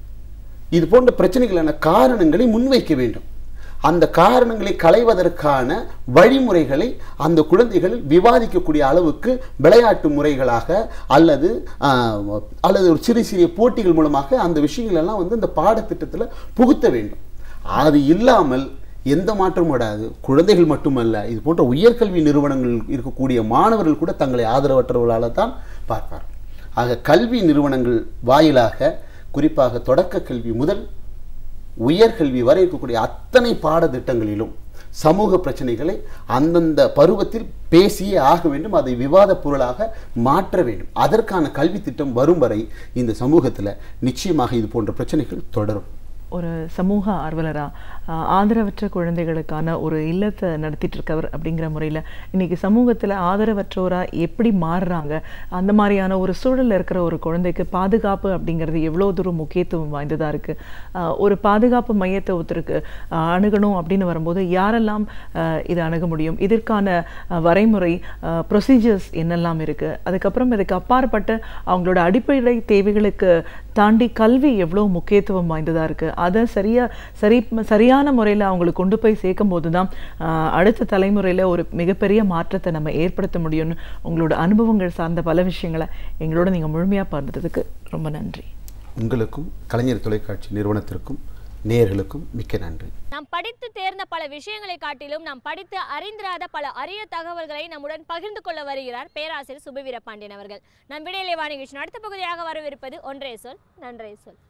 இது போன்ற பிரச்சனைகளான காரணங்களை முன்வைக்க வேண்டும் அந்த காரணங்களை களைவதற்கான வழிமுறைகளை அந்த குழந்தைகள் விவாதிக்கக்கூடிய அளவுக்கு விளையாட்டு முறைகளாக அல்லது ஆஹ், அல்லது ஒரு சிறு சிறிய போட்டிகள் மூலமாக அந்த விஷயங்கள் எல்லாம் வந்து இந்த பாடத்திட்டத்தில் புகுத்த வேண்டும் அது இல்லாமல் எந்த மாற்றமும் வராது குழந்தைகள் மட்டுமல்ல இது போன்ற உயர்கல்வி நிறுவனங்கள் இருக்கக்கூடிய மாணவர்கள் கூட தங்களை ஆதரவற்றவர்களால் தான் பார்ப்பார் ஆக கல்வி நிறுவனங்கள் வாயிலாக குறிப்பாக தொடக்க கல்வி முதல் உயர்கல்வி வரை இருக்கக்கூடிய அத்தனை பாடத்திட்டங்களிலும் சமூக பிரச்சனைகளை அந்தந்த பருவத்தில் பேசியே ஆக வேண்டும் அதை விவாத பொருளாக மாற்ற வேண்டும் அதற்கான கல்வி திட்டம் வரும் வரை இந்த சமூகத்தில் நிச்சயமாக இது போன்ற பிரச்சனைகள் தொடரும் ஒரு சமூக ஆர்வலராக ஆதரவற்ற குழந்தைகளுக்கான ஒரு இல்லத்தை நடத்திட்டு இருக்கவர் அப்படிங்கிற முறையில் இன்னைக்கு சமூகத்தில் ஆதரவற்றோராக எப்படி மாறுறாங்க அந்த மாதிரியான ஒரு சூழலில் இருக்கிற ஒரு குழந்தைக்கு பாதுகாப்பு அப்படிங்கிறது எவ்வளோ தூரம் முக்கியத்துவம் வாய்ந்ததாக இருக்குது ஒரு பாதுகாப்பு மையத்தை ஒருத்தருக்கு ஆஹ், அணுகணும் அப்படின்னு வரும்போது யாரெல்லாம் ஆஹ், இதை அணுக முடியும் இதற்கான ஆஹ், வரைமுறை ப்ரொசீஜர்ஸ் என்னெல்லாம் இருக்குது அதுக்கப்புறம் இதுக்கு அப்பாற்பட்டு அவங்களோட அடிப்படை தேவைகளுக்கு தாண்டி கல்வி எவ்வளோ முக்கியத்துவம் வாய்ந்ததாக இருக்குது அதை சரியா சரி சரியான முறையில் அவங்களுக்கு கொண்டு போய் சேர்க்கும் போது தான் ஆஹ், அடுத்த தலைமுறையில் ஒரு மிகப்பெரிய மாற்றத்தை நம்ம ஏற்படுத்த முடியும்னு உங்களோட அனுபவங்கள் சார்ந்த பல விஷயங்களை எங்களோட நீங்கள் முழுமையாக பகிர்ந்ததுக்கு ரொம்ப நன்றி உங்களுக்கும் கலைஞர் தொலைக்காட்சி நிறுவனத்திற்கும் நேயர்களுக்கும் மிக்க நன்றி நாம் படித்து தேர்ந்த பல விஷயங்களை காட்டிலும் நாம் படித்து அறிந்திராத பல அரிய தகவல்களை நம்முடன் பகிர்ந்து கொள்ள வருகிறார் பேராசிரியர் சுபவீர பாண்டியன் அவர்கள் நம் விடையிலே வாணிகிருஷ்ணன் அடுத்த பகுதியாக வரவிருப்பது ஒன்றே சொல் நன்றே சொல்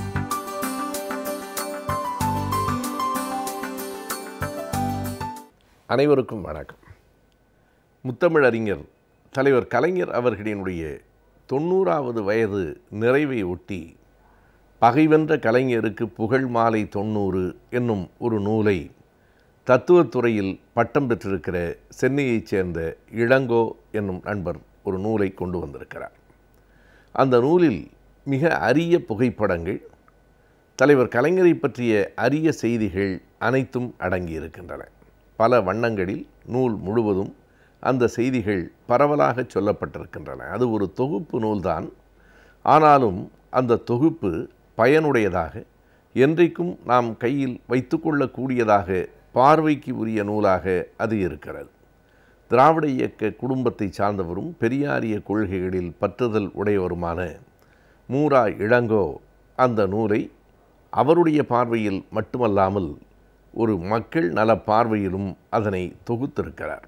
அனைவருக்கும் வணக்கம் முத்தமிழறிஞர் தலைவர் கலைஞர் அவர்களினுடைய தொண்ணூறாவது வயது நிறைவை ஒட்டி பகைவென்ற கலைஞருக்கு புகழ் மாலை தொண்ணூறு என்னும் ஒரு நூலை தத்துவத்துறையில் பட்டம் பெற்றிருக்கிற சென்னையைச் சேர்ந்த இளங்கோ என்னும் நண்பர் ஒரு நூலை கொண்டு வந்திருக்கிறார் அந்த நூலில் மிக அரிய புகைப்படங்கள் தலைவர் கலைஞரை பற்றிய அரிய செய்திகள் அனைத்தும் அடங்கியிருக்கின்றன பல வண்ணங்களில் நூல் முழுவதும் அந்த செய்திகள் பரவலாக சொல்லப்பட்டிருக்கின்றன அது ஒரு தொகுப்பு நூல்தான் ஆனாலும் அந்த தொகுப்பு பயனுடையதாக என்றைக்கும் நாம் கையில் வைத்துக்கொள்ளக்கூடியதாக பார்வைக்கு உரிய நூலாக அது இருக்கிறது திராவிட இயக்க குடும்பத்தை சார்ந்தவரும் பெரியாரிய கொள்கைகளில் பற்றுதல் உடையவருமான மூரா இளங்கோ அந்த நூலை அவருடைய பார்வையில் மட்டுமல்லாமல் ஒரு மக்கள் நல பார்வையிலும் அதனை தொகுத்திருக்கிறார்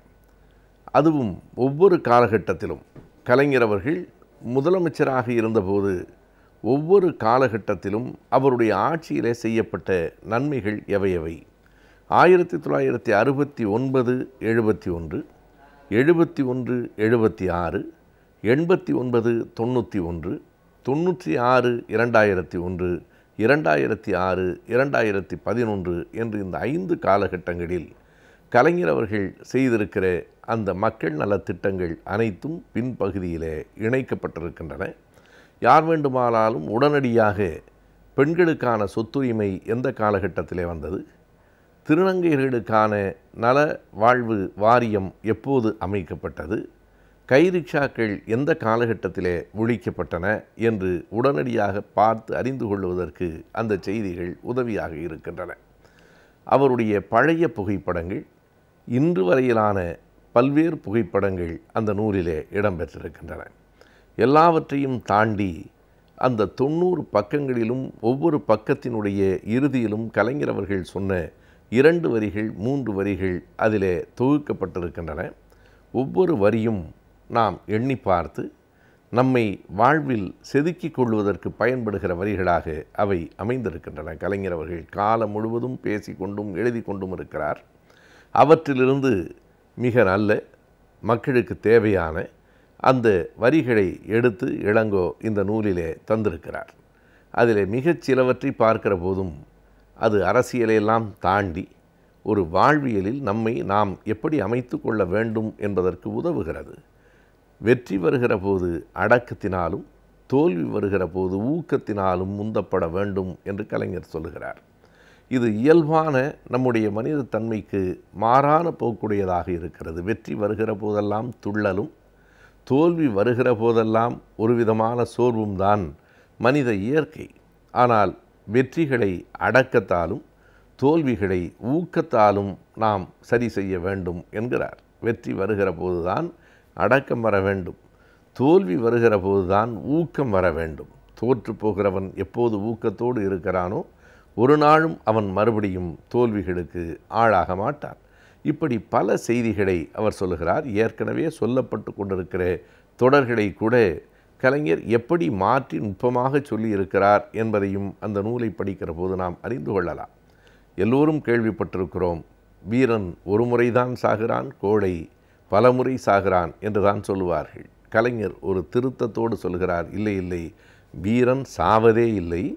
அதுவும் ஒவ்வொரு காலகட்டத்திலும் கலைஞர் அவர்கள் முதலமைச்சராக இருந்தபோது ஒவ்வொரு காலகட்டத்திலும் அவருடைய ஆட்சியிலே செய்யப்பட்ட நன்மைகள் எவையவை ஆயிரத்தி தொள்ளாயிரத்தி அறுபத்தி ஒன்பது எழுபத்தி ஒன்று எழுபத்தி ஒன்று எழுபத்தி ஆறு எண்பத்தி ஒன்பது தொண்ணூற்றி ஒன்று தொண்ணூற்றி ஆறு இரண்டாயிரத்தி ஒன்று இரண்டாயிரத்தி ஆறு இரண்டாயிரத்தி பதினொன்று என்று இந்த ஐந்து காலகட்டங்களில் கலைஞர் அவர்கள் செய்திருக்கிற அந்த மக்கள் நலத்திட்டங்கள் அனைத்தும் பின்பகுதியிலே இணைக்கப்பட்டிருக்கின்றன யார் வேண்டுமானாலும் உடனடியாக பெண்களுக்கான சொத்துரிமை எந்த காலகட்டத்திலே வந்தது திருநங்கையர்களுக்கான நல வாழ்வு வாரியம் எப்போது அமைக்கப்பட்டது கைரிக்ஷாக்கள் எந்த காலகட்டத்திலே ஒழிக்கப்பட்டன என்று உடனடியாக பார்த்து அறிந்து கொள்வதற்கு அந்த செய்திகள் உதவியாக இருக்கின்றன அவருடைய பழைய புகைப்படங்கள் இன்று வரையிலான பல்வேறு புகைப்படங்கள் அந்த நூலிலே இடம்பெற்றிருக்கின்றன எல்லாவற்றையும் தாண்டி அந்த தொண்ணூறு பக்கங்களிலும் ஒவ்வொரு பக்கத்தினுடைய இறுதியிலும் கலைஞர் அவர்கள் சொன்ன இரண்டு வரிகள் மூன்று வரிகள் அதிலே தொகுக்கப்பட்டிருக்கின்றன ஒவ்வொரு வரியும் நாம் எண்ணி பார்த்து நம்மை வாழ்வில் செதுக்கிக் கொள்வதற்கு பயன்படுகிற வரிகளாக அவை அமைந்திருக்கின்றன கலைஞர் அவர்கள் காலம் முழுவதும் பேசி கொண்டும் எழுதி கொண்டும் இருக்கிறார் அவற்றிலிருந்து மிக நல்ல மக்களுக்கு தேவையான அந்த வரிகளை எடுத்து இளங்கோ இந்த நூலிலே தந்திருக்கிறார் அதில் மிகச் சிலவற்றை பார்க்கிற போதும் அது அரசியலையெல்லாம் தாண்டி ஒரு வாழ்வியலில் நம்மை நாம் எப்படி அமைத்து கொள்ள வேண்டும் என்பதற்கு உதவுகிறது வெற்றி வருகிற போது அடக்கத்தினாலும் தோல்வி வருகிற போது ஊக்கத்தினாலும் முந்தப்பட வேண்டும் என்று கலைஞர் சொல்லுகிறார் இது இயல்பான நம்முடைய மனித தன்மைக்கு மாறான போக்குடையதாக இருக்கிறது வெற்றி வருகிற போதெல்லாம் துள்ளலும் தோல்வி வருகிற போதெல்லாம் ஒரு விதமான சோர்வும் தான் மனித இயற்கை ஆனால் வெற்றிகளை அடக்கத்தாலும் தோல்விகளை ஊக்கத்தாலும் நாம் சரி செய்ய வேண்டும் என்கிறார் வெற்றி வருகிற போதுதான் அடக்கம் வர வேண்டும் தோல்வி வருகிற போதுதான் ஊக்கம் வர வேண்டும் தோற்று போகிறவன் எப்போது ஊக்கத்தோடு இருக்கிறானோ ஒரு நாளும் அவன் மறுபடியும் தோல்விகளுக்கு ஆளாக மாட்டான் இப்படி பல செய்திகளை அவர் சொல்லுகிறார் ஏற்கனவே சொல்லப்பட்டு கொண்டிருக்கிற தொடர்களை கூட கலைஞர் எப்படி மாற்றி நுட்பமாக சொல்லியிருக்கிறார் என்பதையும் அந்த நூலை படிக்கிற போது நாம் அறிந்து கொள்ளலாம் எல்லோரும் கேள்விப்பட்டிருக்கிறோம் வீரன் ஒரு முறைதான் சாகிறான் கோழை பலமுறை சாகிறான் என்று தான் சொல்லுவார்கள் கலைஞர் ஒரு திருத்தத்தோடு சொல்கிறார் இல்லை இல்லை வீரன் சாவதே இல்லை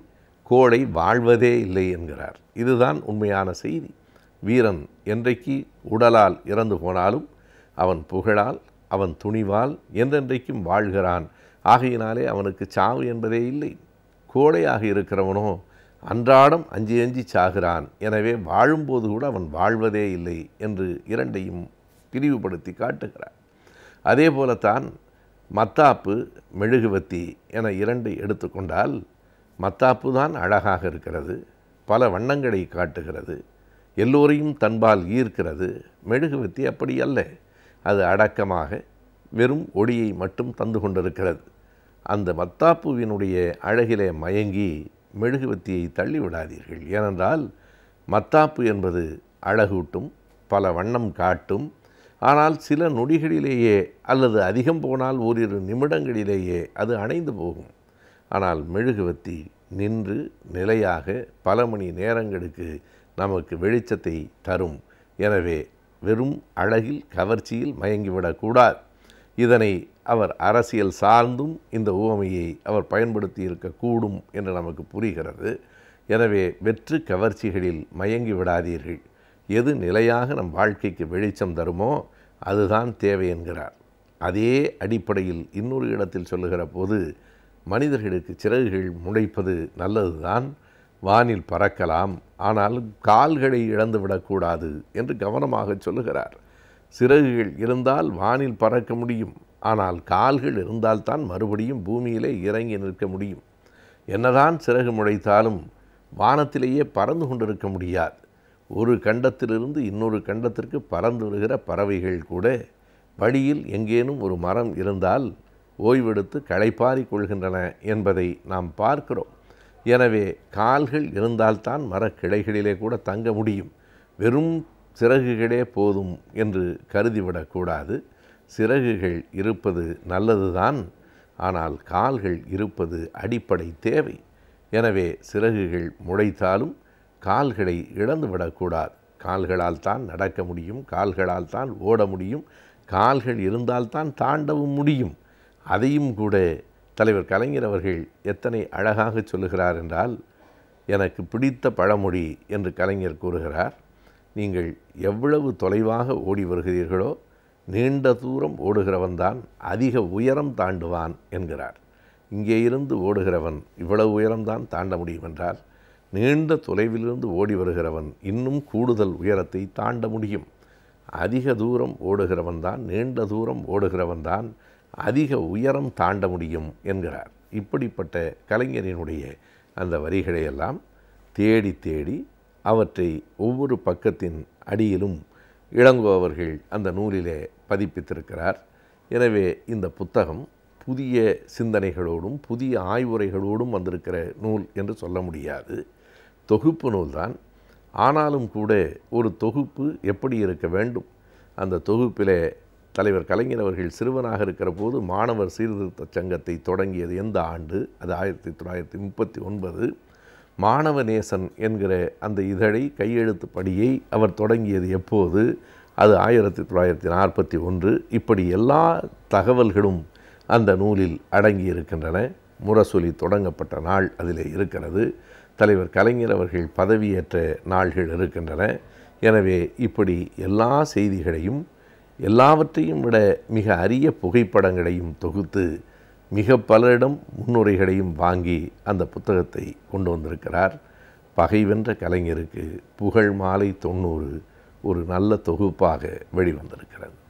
கோழை வாழ்வதே இல்லை என்கிறார் இதுதான் உண்மையான செய்தி வீரன் என்றைக்கு உடலால் இறந்து போனாலும் அவன் புகழால் அவன் துணிவால் என்றென்றைக்கும் வாழ்கிறான் ஆகையினாலே அவனுக்கு சாவு என்பதே இல்லை கோழையாக இருக்கிறவனோ அன்றாடம் அஞ்சி அஞ்சி சாகிறான் எனவே வாழும்போது கூட அவன் வாழ்வதே இல்லை என்று இரண்டையும் பிரிவுபடுத்தி காட்டுகிறார் அதே போலத்தான் மத்தாப்பு மெழுகுவத்தி என இரண்டை எடுத்துக்கொண்டால் மத்தாப்பு தான் அழகாக இருக்கிறது பல வண்ணங்களை காட்டுகிறது எல்லோரையும் தன்பால் ஈர்க்கிறது மெழுகுவத்தி அப்படி அல்ல அது அடக்கமாக வெறும் ஒளியை மட்டும் தந்து கொண்டிருக்கிறது அந்த மத்தாப்புவினுடைய அழகிலே மயங்கி மெழுகுவத்தியை தள்ளி விடாதீர்கள் ஏனென்றால் மத்தாப்பு என்பது அழகூட்டும் பல வண்ணம் காட்டும் ஆனால் சில நொடிகளிலேயே அல்லது அதிகம் போனால் ஓரிரு நிமிடங்களிலேயே அது அணைந்து போகும் ஆனால் மெழுகுவத்தி நின்று நிலையாக பல மணி நேரங்களுக்கு நமக்கு வெளிச்சத்தை தரும் எனவே வெறும் அழகில் கவர்ச்சியில் மயங்கிவிடக்கூடாது இதனை அவர் அரசியல் சார்ந்தும் இந்த உவமையை அவர் பயன்படுத்தி இருக்கக்கூடும் என்று நமக்கு புரிகிறது எனவே வெற்று கவர்ச்சிகளில் மயங்கி விடாதீர்கள் எது நிலையாக நம் வாழ்க்கைக்கு வெளிச்சம் தருமோ அதுதான் தேவை என்கிறார் அதே அடிப்படையில் இன்னொரு இடத்தில் சொல்லுகிற போது மனிதர்களுக்கு சிறகுகள் முளைப்பது நல்லதுதான் வானில் பறக்கலாம் ஆனால் கால்களை இழந்துவிடக்கூடாது என்று கவனமாக சொல்லுகிறார் சிறகுகள் இருந்தால் வானில் பறக்க முடியும் ஆனால் கால்கள் இருந்தால்தான் மறுபடியும் பூமியிலே இறங்கி நிற்க முடியும் என்னதான் சிறகு முளைத்தாலும் வானத்திலேயே பறந்து கொண்டிருக்க முடியாது ஒரு கண்டத்திலிருந்து இன்னொரு கண்டத்திற்கு பறந்து வருகிற பறவைகள் கூட வழியில் எங்கேனும் ஒரு மரம் இருந்தால் ஓய்வெடுத்து களைப்பாரிக் கொள்கின்றன என்பதை நாம் பார்க்கிறோம் எனவே கால்கள் இருந்தால்தான் மரக்கிளைகளிலே கூட தங்க முடியும் வெறும் சிறகுகளே போதும் என்று கருதிவிடக்கூடாது சிறகுகள் இருப்பது நல்லதுதான் ஆனால் கால்கள் இருப்பது அடிப்படை தேவை எனவே சிறகுகள் முளைத்தாலும் கால்களை இழந்துவிடக்கூடாது கால்களால் தான் நடக்க முடியும் கால்களால் தான் ஓட முடியும் கால்கள் இருந்தால்தான் தாண்டவும் முடியும் அதையும் கூட தலைவர் கலைஞர் அவர்கள் எத்தனை அழகாக சொல்லுகிறார் என்றால் எனக்கு பிடித்த பழமொழி என்று கலைஞர் கூறுகிறார் நீங்கள் எவ்வளவு தொலைவாக ஓடி வருகிறீர்களோ நீண்ட தூரம் ஓடுகிறவன் தான் அதிக உயரம் தாண்டுவான் என்கிறார் இங்கே இருந்து ஓடுகிறவன் இவ்வளவு உயரம்தான் தாண்ட முடியும் என்றால் நீண்ட தொலைவிலிருந்து ஓடி வருகிறவன் இன்னும் கூடுதல் உயரத்தை தாண்ட முடியும் அதிக தூரம் ஓடுகிறவன் தான் நீண்ட தூரம் ஓடுகிறவன் தான் அதிக உயரம் தாண்ட முடியும் என்கிறார் இப்படிப்பட்ட கலைஞரினுடைய அந்த வரிகளையெல்லாம் தேடி தேடி அவற்றை ஒவ்வொரு பக்கத்தின் அடியிலும் இளங்கோ அவர்கள் அந்த நூலிலே பதிப்பித்திருக்கிறார் எனவே இந்த புத்தகம் புதிய சிந்தனைகளோடும் புதிய ஆய்வுரைகளோடும் வந்திருக்கிற நூல் என்று சொல்ல முடியாது தொகுப்பு நூல்தான் ஆனாலும் கூட ஒரு தொகுப்பு எப்படி இருக்க வேண்டும் அந்த தொகுப்பிலே தலைவர் கலைஞர் அவர்கள் சிறுவனாக இருக்கிற போது மாணவர் சீர்திருத்த சங்கத்தை தொடங்கியது எந்த ஆண்டு அது ஆயிரத்தி தொள்ளாயிரத்தி முப்பத்தி ஒன்பது மாணவ நேசன் என்கிற அந்த இதழை கையெழுத்து படியை அவர் தொடங்கியது எப்போது அது ஆயிரத்தி தொள்ளாயிரத்தி நாற்பத்தி ஒன்று இப்படி எல்லா தகவல்களும் அந்த நூலில் அடங்கி இருக்கின்றன முரசொலி தொடங்கப்பட்ட நாள் அதில் இருக்கிறது தலைவர் கலைஞர் அவர்கள் பதவியேற்ற நாள்கள் இருக்கின்றன எனவே இப்படி எல்லா செய்திகளையும் எல்லாவற்றையும் விட மிக அரிய புகைப்படங்களையும் தொகுத்து மிக பலரிடம் முன்னுரைகளையும் வாங்கி அந்த புத்தகத்தை கொண்டு வந்திருக்கிறார் பகைவென்ற கலைஞருக்கு புகழ் மாலை தொண்ணூறு ஒரு நல்ல தொகுப்பாக வெளிவந்திருக்கிறது